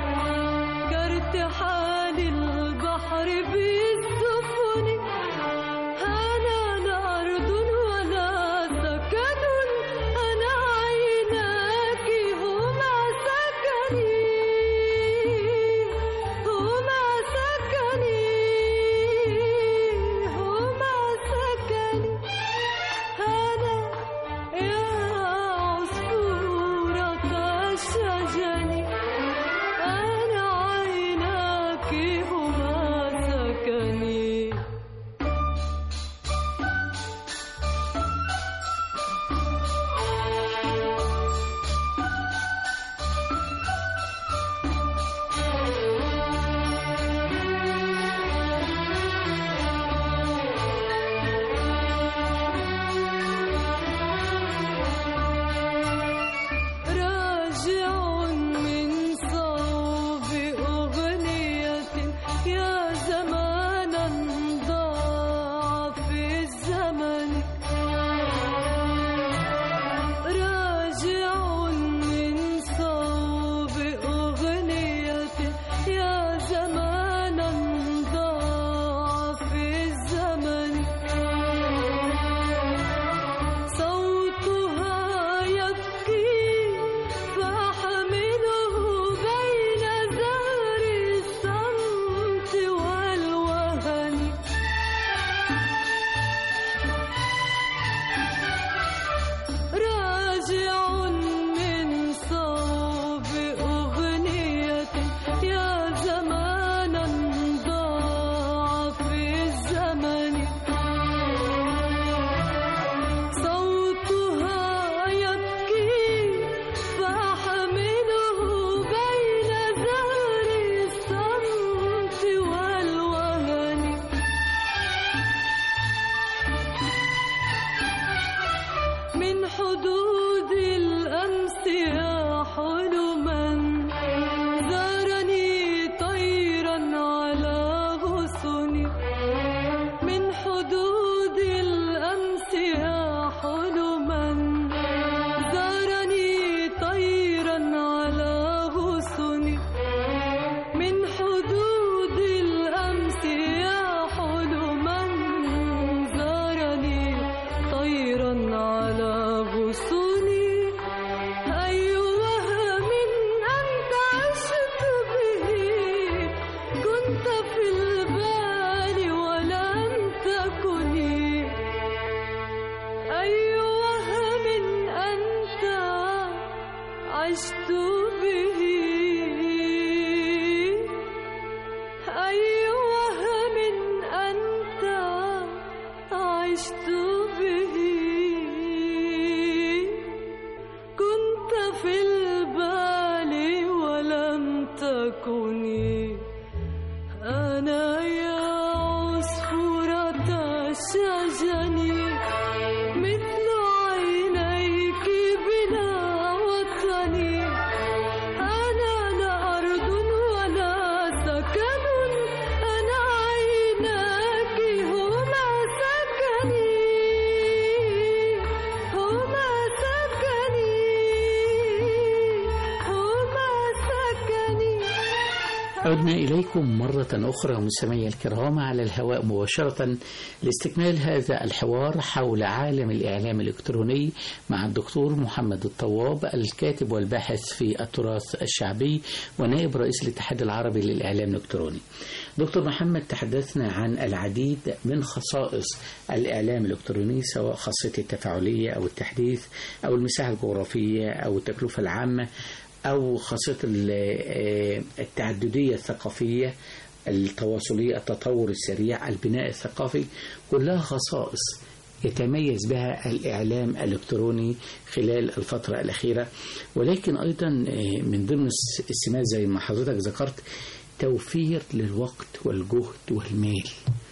كارتحال البحر بالسفن أنا لا أرض ولا سكن أنا عيناك هما سكني هما سكني هما سكني أنا يا عصفورة في البال ولم تكني أي وهم أنت عشت به أي وهم أنت عشت به كنت في البال ولم تكني أنا يا عصفورة الشجن مثل عينيك بلا وطن أنا لا أرض ولا سكن أنا عيناك هما سكني هما سكني هما سكني عدنا إليكم مرة أخرى مستمعي الكرام على الهواء مباشرة لاستكمال هذا الحوار حول عالم الإعلام الإلكتروني مع الدكتور محمد الطواب الكاتب والباحث في التراث الشعبي ونائب رئيس الاتحاد العربي للإعلام الإلكتروني دكتور محمد تحدثنا عن العديد من خصائص الإعلام الإلكتروني سواء خاصية التفاعلية أو التحديث أو المساحة الجغرافية أو التكلفة العامة أو خاصية ال- آه، التعددية الثقافية التواصلية التطور السريع البناء الثقافي كلها خصائص يتميز بها الإعلام الإلكتروني خلال الفترة الأخيرة ولكن أيضا آه، من ضمن الس- السمات زي ما حضرتك ذكرت توفير للوقت والجهد والمال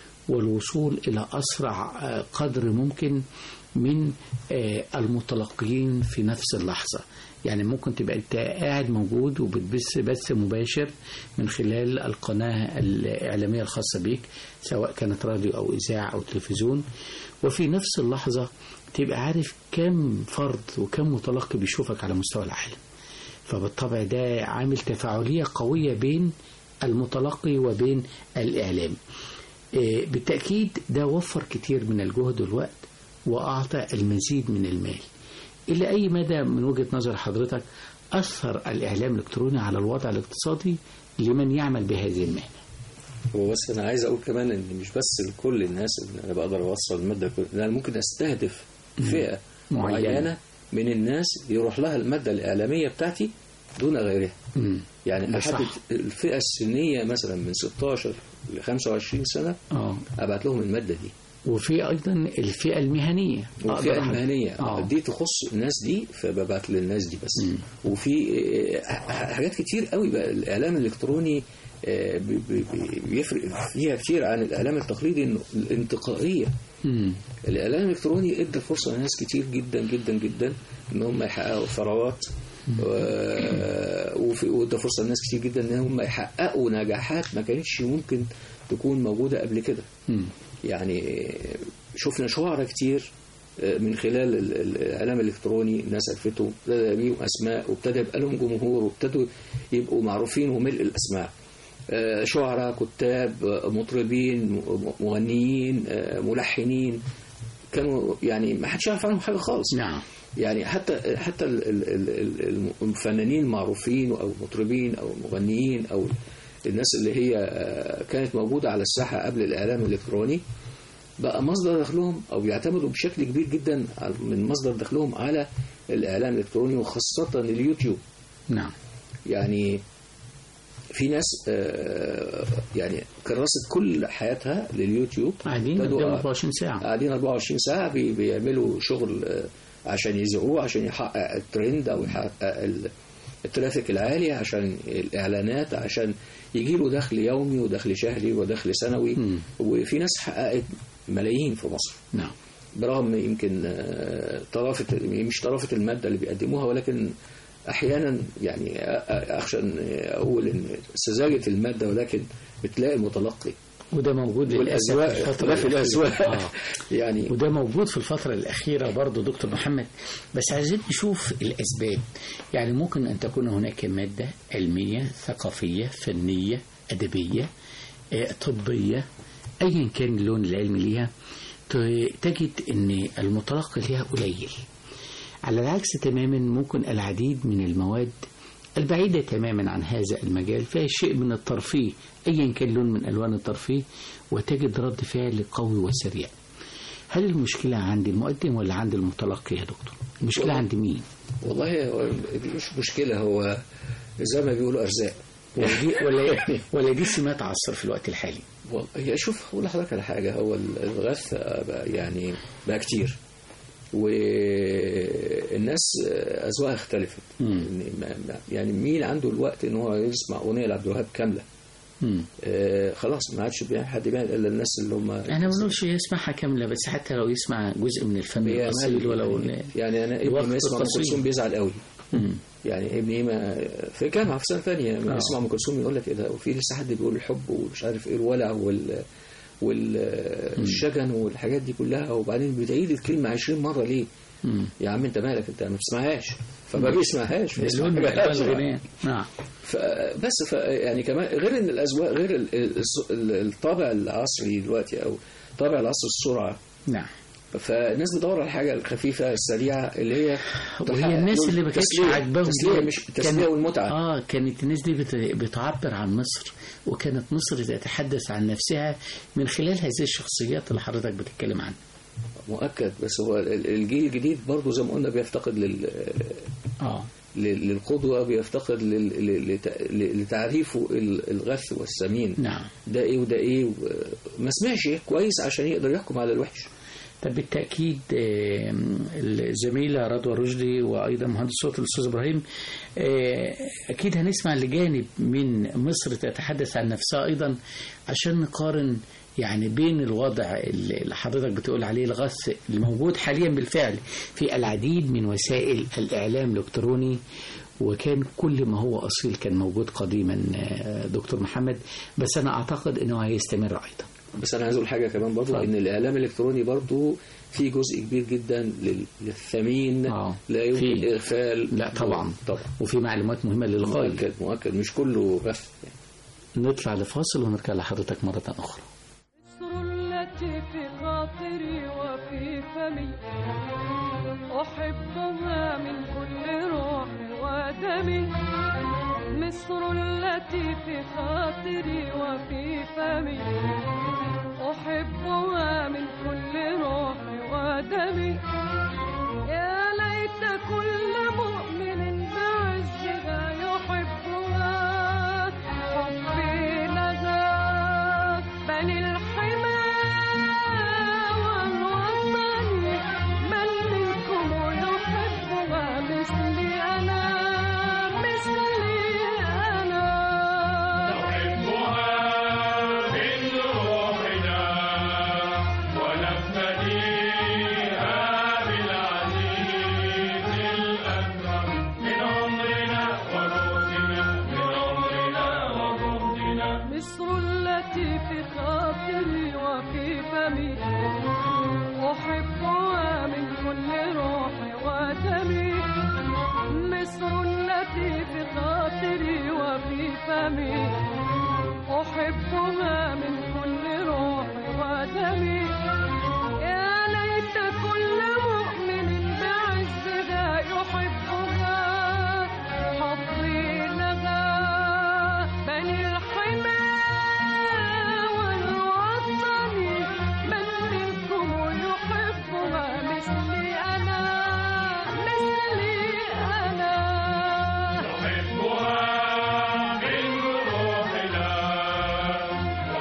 والوصول إلى أسرع آه، قدر ممكن من آه، المتلقيين في نفس اللحظة يعني ممكن تبقى انت قاعد موجود وبتبث بث مباشر من خلال القناة الإعلامية الخاصة بيك سواء كانت راديو أو إذاعة أو تلفزيون وفي نفس اللحظة تبقى عارف كم فرد وكم متلقي بيشوفك على مستوى العالم فبالطبع ده عامل تفاعلية قوية بين المتلقي وبين الإعلام إيه، بالتأكيد ده وفر كتير من الجهد والوقت وأعطى المزيد من المال إلى أي مدى من وجهة نظر حضرتك أثر الإعلام الإلكتروني على الوضع الاقتصادي لمن يعمل بهذه المهنة وبس انا عايز اقول كمان ان مش بس لكل الناس ان انا بقدر اوصل الماده لكل انا ممكن استهدف فئه معينة. معينه من الناس يروح لها الماده الاعلاميه بتاعتي دون غيرها مم. يعني ده احدد صح. الفئه السنيه مثلا من 16 ل 25 سنه آه. ابعت لهم الماده دي وفي أيضا الفئة المهنية والفئه أقدر أحد- المهنيه آه. دي تخص الناس دي فببعت للناس دي بس وفي آه، حاجات كتير قوي بقى الاعلام الالكتروني آه، بي- بي- بي- بيفرق فيها كتير عن الاعلام التقليدي انه الانتقائيه مم. الاعلام الالكتروني ادى فرصه لناس كتير جدا جدا جدا ان هم يحققوا ثروات و- وفي- وادى فرصه لناس كتير جدا ان هم يحققوا نجاحات ما كانتش ممكن تكون موجوده قبل كده مم. يعني شفنا شعراء كتير من خلال ال- ال- الاعلام الالكتروني الناس عرفتهم ابتدى يبقى لهم اسماء وابتدى يبقى لهم جمهور وابتدوا يبقوا معروفين وملء الاسماء آه، شعراء كتاب آه، مطربين م- مغنيين آه، ملحنين كانوا يعني ما حدش يعرف عنهم حاجه خالص نعم يعني حتى حتى ال- ال- ال- ال- الفنانين المعروفين او المطربين او المغنيين او الناس اللي هي آه، كانت موجوده على الساحه قبل الاعلام الالكتروني بقى مصدر دخلهم او بيعتمدوا بشكل كبير جدا على- من مصدر دخلهم على الاعلام الالكتروني وخاصه اليوتيوب نعم يعني في ناس آه، يعني كرست كل حياتها لليوتيوب قاعدين ابتدوا- قدام 24 ساعة قاعدين 24 ساعة بي- بيعملوا شغل آه، عشان يذيعوه عشان يحقق الترند أو يحقق ال- الترافيك العالي عشان الإعلانات عشان يجي له دخل يومي ودخل شهري ودخل سنوي مم. وفي ناس حققت ملايين في مصر نعم برغم يمكن آه، طرافة مش طرافة المادة اللي بيقدموها ولكن أحيانا يعني أ- أ- أخشى أن أقول إن سذاجة المادة ولكن بتلاقي المتلقي وده موجود للأسف في والأذواق الفترة اختلاف الأخيرة. الأذواق آه. يعني وده موجود في الفترة الأخيرة برضو دكتور محمد بس عايزين نشوف الأسباب يعني ممكن أن تكون هناك مادة علمية ثقافية فنية أدبية آه، طبية أيا كان اللون العلمي ليها ت- تجد أن المتلقي ليها قليل على العكس تماما ممكن العديد من المواد البعيدة تماما عن هذا المجال فيها شيء من الترفيه أيا كان لون من ألوان الترفيه وتجد رد فعل قوي وسريع هل المشكلة عند المقدم ولا عند المتلقي يا دكتور المشكلة عند مين والله هو دي مش مشكلة هو زي ما بيقولوا أرزاق ولا دي, ولا, ولا دي سمات عصر في الوقت الحالي والله هي شوف أقول لحضرتك على حاجة هو الغث بقى يعني بقى كتير والناس أذواقها اختلفت يعني ما- ما- يعني مين عنده الوقت إن هو يسمع أغنية لعبد الوهاب كاملة مم. آه خلاص ما عادش بيعمل حد بيعمل إلا الناس اللي هم احنا ما بنقولش يسمعها كاملة بس حتى لو يسمع جزء من الفن هي الأصيل مال- ولو يعني, يعني أنا الوقت ابني ما يسمع أم التصوير. كلثوم بيزعل قوي مم. يعني ابني ما في جامعة في سنة ثانية لما آه. يسمع أم كلثوم يقول لك إيه ده وفي لسه حد بيقول الحب ومش عارف إيه الولع وال والشجن والحاجات دي كلها وبعدين بتعيد الكلمة 20 مرة ليه؟ مم. يا عم أنت مالك أنت ما بتسمعهاش فما بيسمعهاش بيسمع لون من حاجة ألوان أسرع. الغناء نعم فبس ف يعني كمان غير ان الاذواق غير ال- ال- الطابع العصري دلوقتي او طابع العصر السرعه نعم فالناس بتدور على الحاجه الخفيفه السريعه اللي هي وهي الناس اللي ما كانتش تسلية- عاجباهم تسليه دي مش كان- التسليه والمتعه اه كانت الناس دي بت- بتعبر عن مصر وكانت مصر تتحدث عن نفسها من خلال هذه الشخصيات اللي حضرتك بتتكلم عنها مؤكد بس هو ال- الجيل الجديد برضه زي ما قلنا بيفتقد لل اه لل- للقدوه بيفتقد لل- لل- لت- لتعريفه ال- الغث والسمين نعم ده ايه وده ايه و- ما سمعش كويس عشان يقدر يحكم على الوحش طب بالتأكيد آه، الزميلة رضوى رشدي وأيضا مهندس صوت الأستاذ إبراهيم آه، أكيد هنسمع لجانب من مصر تتحدث عن نفسها أيضا عشان نقارن يعني بين الوضع اللي حضرتك بتقول عليه الغث الموجود حاليا بالفعل في العديد من وسائل الإعلام الإلكتروني وكان كل ما هو أصيل كان موجود قديما آه، دكتور محمد بس أنا أعتقد أنه هيستمر أيضا بس انا عايز اقول حاجه كمان برضو اتفضل. ان الاعلام الالكتروني برضو في جزء كبير جدا لل- للثمين آه. لا يمكن في. اغفال لا طبعا طبعا وفي معلومات مهمة للغاية مؤكد مؤكد مش كله غف يعني. نطلع لفاصل ونرجع لحضرتك مرة أخرى مصر التي في خاطري وفي فمي أحبها من كل روح ودمي مصر التي في خاطري وفي فمي أحبها من كل روح ودمي يا ليت كل مؤمن بعزها يحبها حبي لها بل الحمى والوطن من منكم يحبها مثلي أنا مثلي أنا مصر التي في خاطري وفي فمي أحبها من كل روح ودمي مصر التي في خاطري وفي فمي أحبها من كل روح ودمي يا ليت كل مؤمن بعزها يحبها حظي لها بل الحمى والوطن من منكم يحبها مثلي أنا مثلي أنا نحبها من روحنا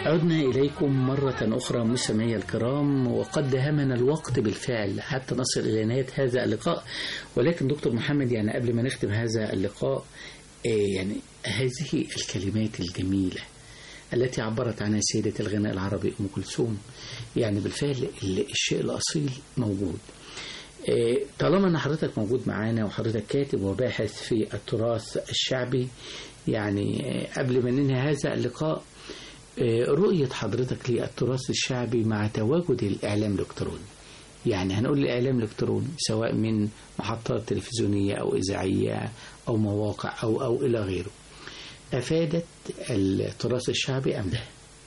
عدنا إليكم مرة أخرى مستمعي الكرام وقد دهمنا الوقت بالفعل حتى نصل إلى نهاية هذا اللقاء ولكن دكتور محمد يعني قبل ما نختم هذا اللقاء آه، يعني هذه الكلمات الجميلة التي عبرت عنها سيدة الغناء العربي أم كلثوم يعني بالفعل ال- الشيء الأصيل موجود آه، طالما ان حضرتك موجود معانا وحضرتك كاتب وباحث في التراث الشعبي يعني آه، قبل ما ننهي هذا اللقاء آه، رؤية حضرتك للتراث الشعبي مع تواجد الإعلام الإلكتروني يعني هنقول الإعلام الإلكتروني سواء من محطات تلفزيونية أو إذاعية أو مواقع أو أو إلى غيره أفادت التراث الشعبي أم لا؟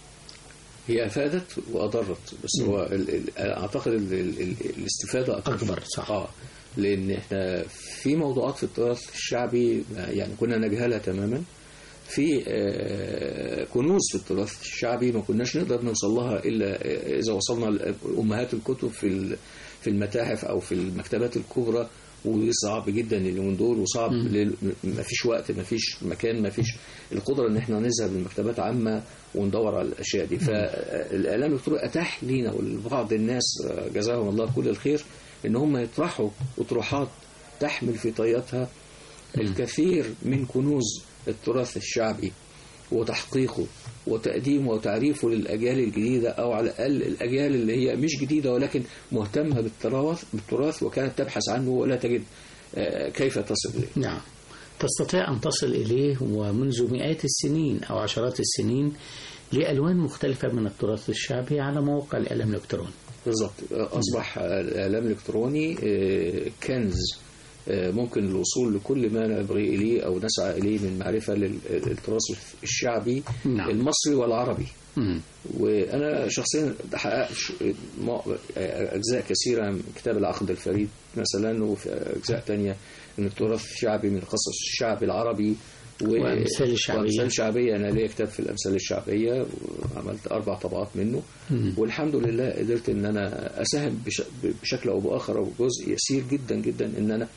هي افادت واضرت بس هو ال- ال- اعتقد ال- ال- ال- الاستفاده أكبر. أكبر، صح. اه لان احنا في موضوعات في التراث الشعبي يعني كنا نجهلها تماما في آه، كنوز في التراث الشعبي ما كناش نقدر نوصل لها الا اذا وصلنا لامهات الكتب في ال- في المتاحف او في المكتبات الكبرى وصعب جدا اليومين دول وصعب ما فيش وقت ما فيش مكان ما فيش القدره ان احنا نذهب لمكتبات عامه وندور على الاشياء دي فالاعلام الالكتروني اتاح لينا ولبعض الناس آه، جزاهم الله كل الخير ان هم يطرحوا اطروحات تحمل في طياتها الكثير من كنوز التراث الشعبي وتحقيقه وتقديمه وتعريفه للأجيال الجديدة أو على الأقل الأجيال اللي هي مش جديدة ولكن مهتمة بالتراث بالتراث وكانت تبحث عنه ولا تجد آه، كيف تصل إليه نعم تستطيع أن تصل إليه ومنذ مئات السنين أو عشرات السنين لألوان مختلفة من التراث الشعبي على مواقع الإعلام الإلكتروني بالضبط أصبح الإعلام الإلكتروني آه، كنز آه، ممكن الوصول لكل ما نبغي إليه أو نسعى إليه من معرفة للتراث الشعبي نعم. المصري والعربي مم. وانا شخصيا حققت ش- م- اجزاء كثيره من كتاب العقد الفريد مثلا وفي اجزاء تانية من التراث الشعبي من قصص الشعب العربي و- وأمثال الشعبية. وامثال شعبيه انا ليا كتاب في الامثال الشعبيه وعملت اربع طبعات منه والحمد لله قدرت ان انا اساهم بش- بشكل او باخر او جزء يسير جدا جدا ان انا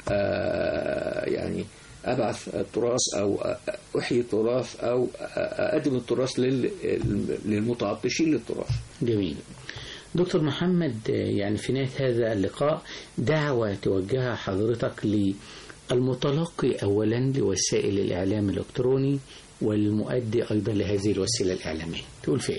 آه، يعني ابعث التراث او احيي التراث او اقدم التراث لل- للمتعطشين للتراث جميل دكتور محمد يعني في نهاية هذا اللقاء دعوة توجهها حضرتك للمتلقي أولا لوسائل الإعلام الإلكتروني والمؤدي أيضا لهذه الوسيلة الإعلامية تقول في إيه؟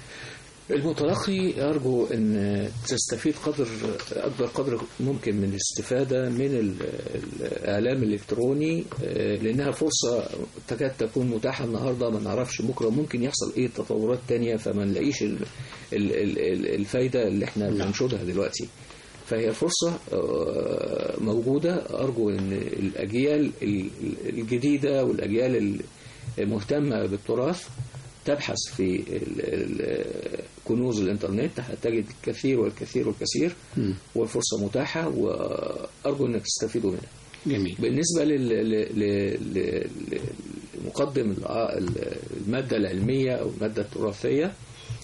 المتلقي أرجو أن تستفيد قدر أكبر قدر ممكن من الاستفادة من ال- الإعلام الإلكتروني آه، لأنها فرصة تكاد تكون متاحة النهاردة ما نعرفش بكرة ممكن يحصل إيه تطورات تانية فما نلاقيش ال- ال- ال- ال- الفايدة اللي إحنا بننشدها دلوقتي فهي فرصة آه، موجودة أرجو أن الأجيال ال- الجديدة والأجيال المهتمة بالتراث تبحث في ال- ال- كنوز الإنترنت هتجد الكثير والكثير والكثير مم. والفرصة متاحة وأرجو أنك تستفيدوا منها جميل بالنسبة لل- ل- ل- ل- لمقدم الع- المادة العلمية أو المادة التراثية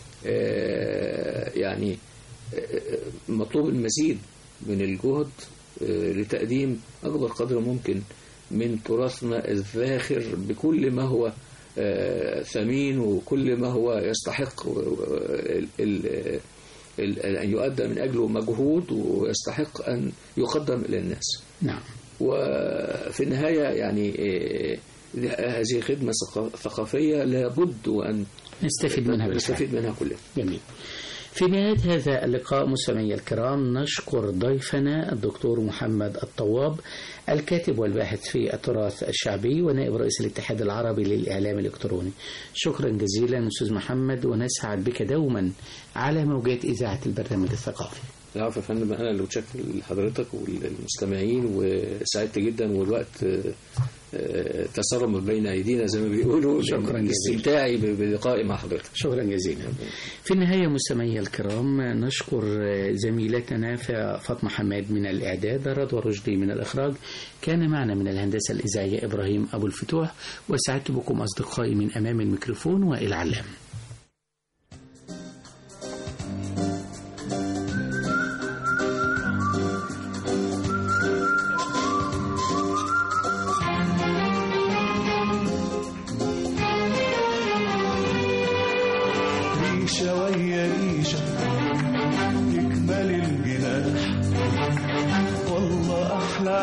آه، يعني آه، مطلوب المزيد من الجهد آه، لتقديم أكبر قدر ممكن من تراثنا الذاخر بكل ما هو آه، ثمين وكل ما هو يستحق و- و- ال- ال- ال- أن يؤدى من أجله مجهود ويستحق أن يقدم إلى الناس نعم وفي النهاية يعني آه، هذه خدمة ثقا- ثقافية لابد وأن نستفيد منها بالفعل نستفيد منها كلنا جميل في نهاية هذا اللقاء مستمعي الكرام نشكر ضيفنا الدكتور محمد الطواب الكاتب والباحث في التراث الشعبي ونائب رئيس الاتحاد العربي للإعلام الإلكتروني شكرا جزيلا أستاذ محمد ونسعد بك دوما على موجات إذاعة البرنامج الثقافي العفو يا فندم أنا اللي متشكر لحضرتك والمستمعين وسعدت جدا والوقت آه، آه، تسرب من بين أيدينا زي ما بيقولوا شكراً جزيلاً. استمتاعي ب- بلقائي مع حضرتك شكرا جزيلا في النهاية مستمعي الكرام نشكر زميلتنا فاطمة حماد من الإعداد رضوى رشدي من الإخراج كان معنا من الهندسة الإذاعية إبراهيم أبو الفتوح وسعدت بكم أصدقائي من أمام الميكروفون وإلى علام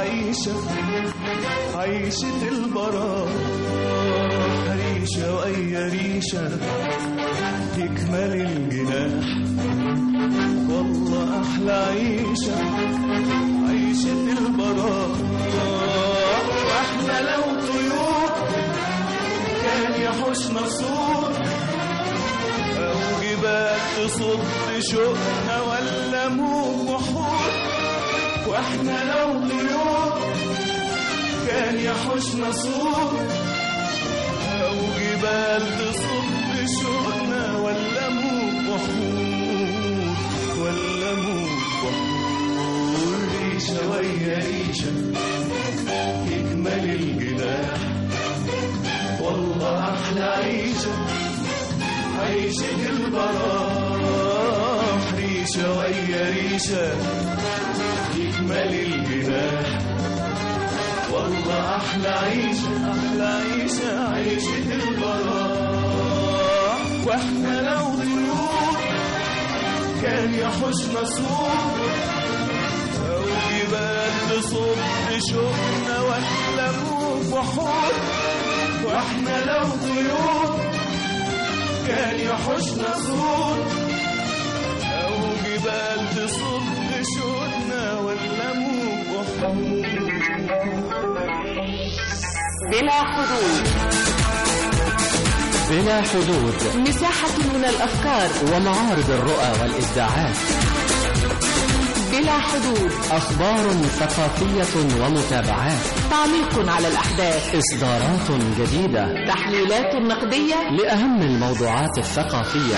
عيشة عيشة البراء ريشة وأي ريشة يكمل الجناح والله أحلى عيشة عيشة البراء واحنا لو طيور كان يحوشنا صوت أو جبال تصد شوقنا ولا موج بحور واحنا لو طيور كان يحوشنا صوت أو جبال تصد شوقنا ولا موج بحور ولا موج بحور ريشة ويا ريشة يكمل الجناح والله أحلى عيشة عيشة البراح ريشة ويا ريشة يكمل الجناح والله أحلى عيشة أحلى عيشة عيشة البراح وإحنا لو طيور كان يحوشنا صوت أو جبال تصب شوقنا وإحنا موج بحور وإحنا لو طيور كان يحوشنا صوت أو جبال تصب شوقنا ولا موج بحور بلا حدود بلا حدود مساحة من الأفكار ومعارض الرؤى والإبداعات بلا حدود أخبار ثقافية ومتابعات تعليق على الأحداث إصدارات جديدة تحليلات نقدية لأهم الموضوعات الثقافية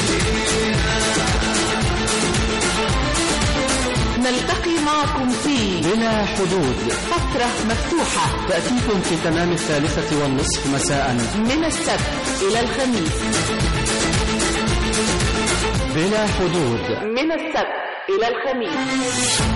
نلتقي معكم في بلا حدود فترة مفتوحة تأتيكم في تمام الثالثة والنصف مساء من السبت إلى الخميس بلا حدود من السبت إلى الخميس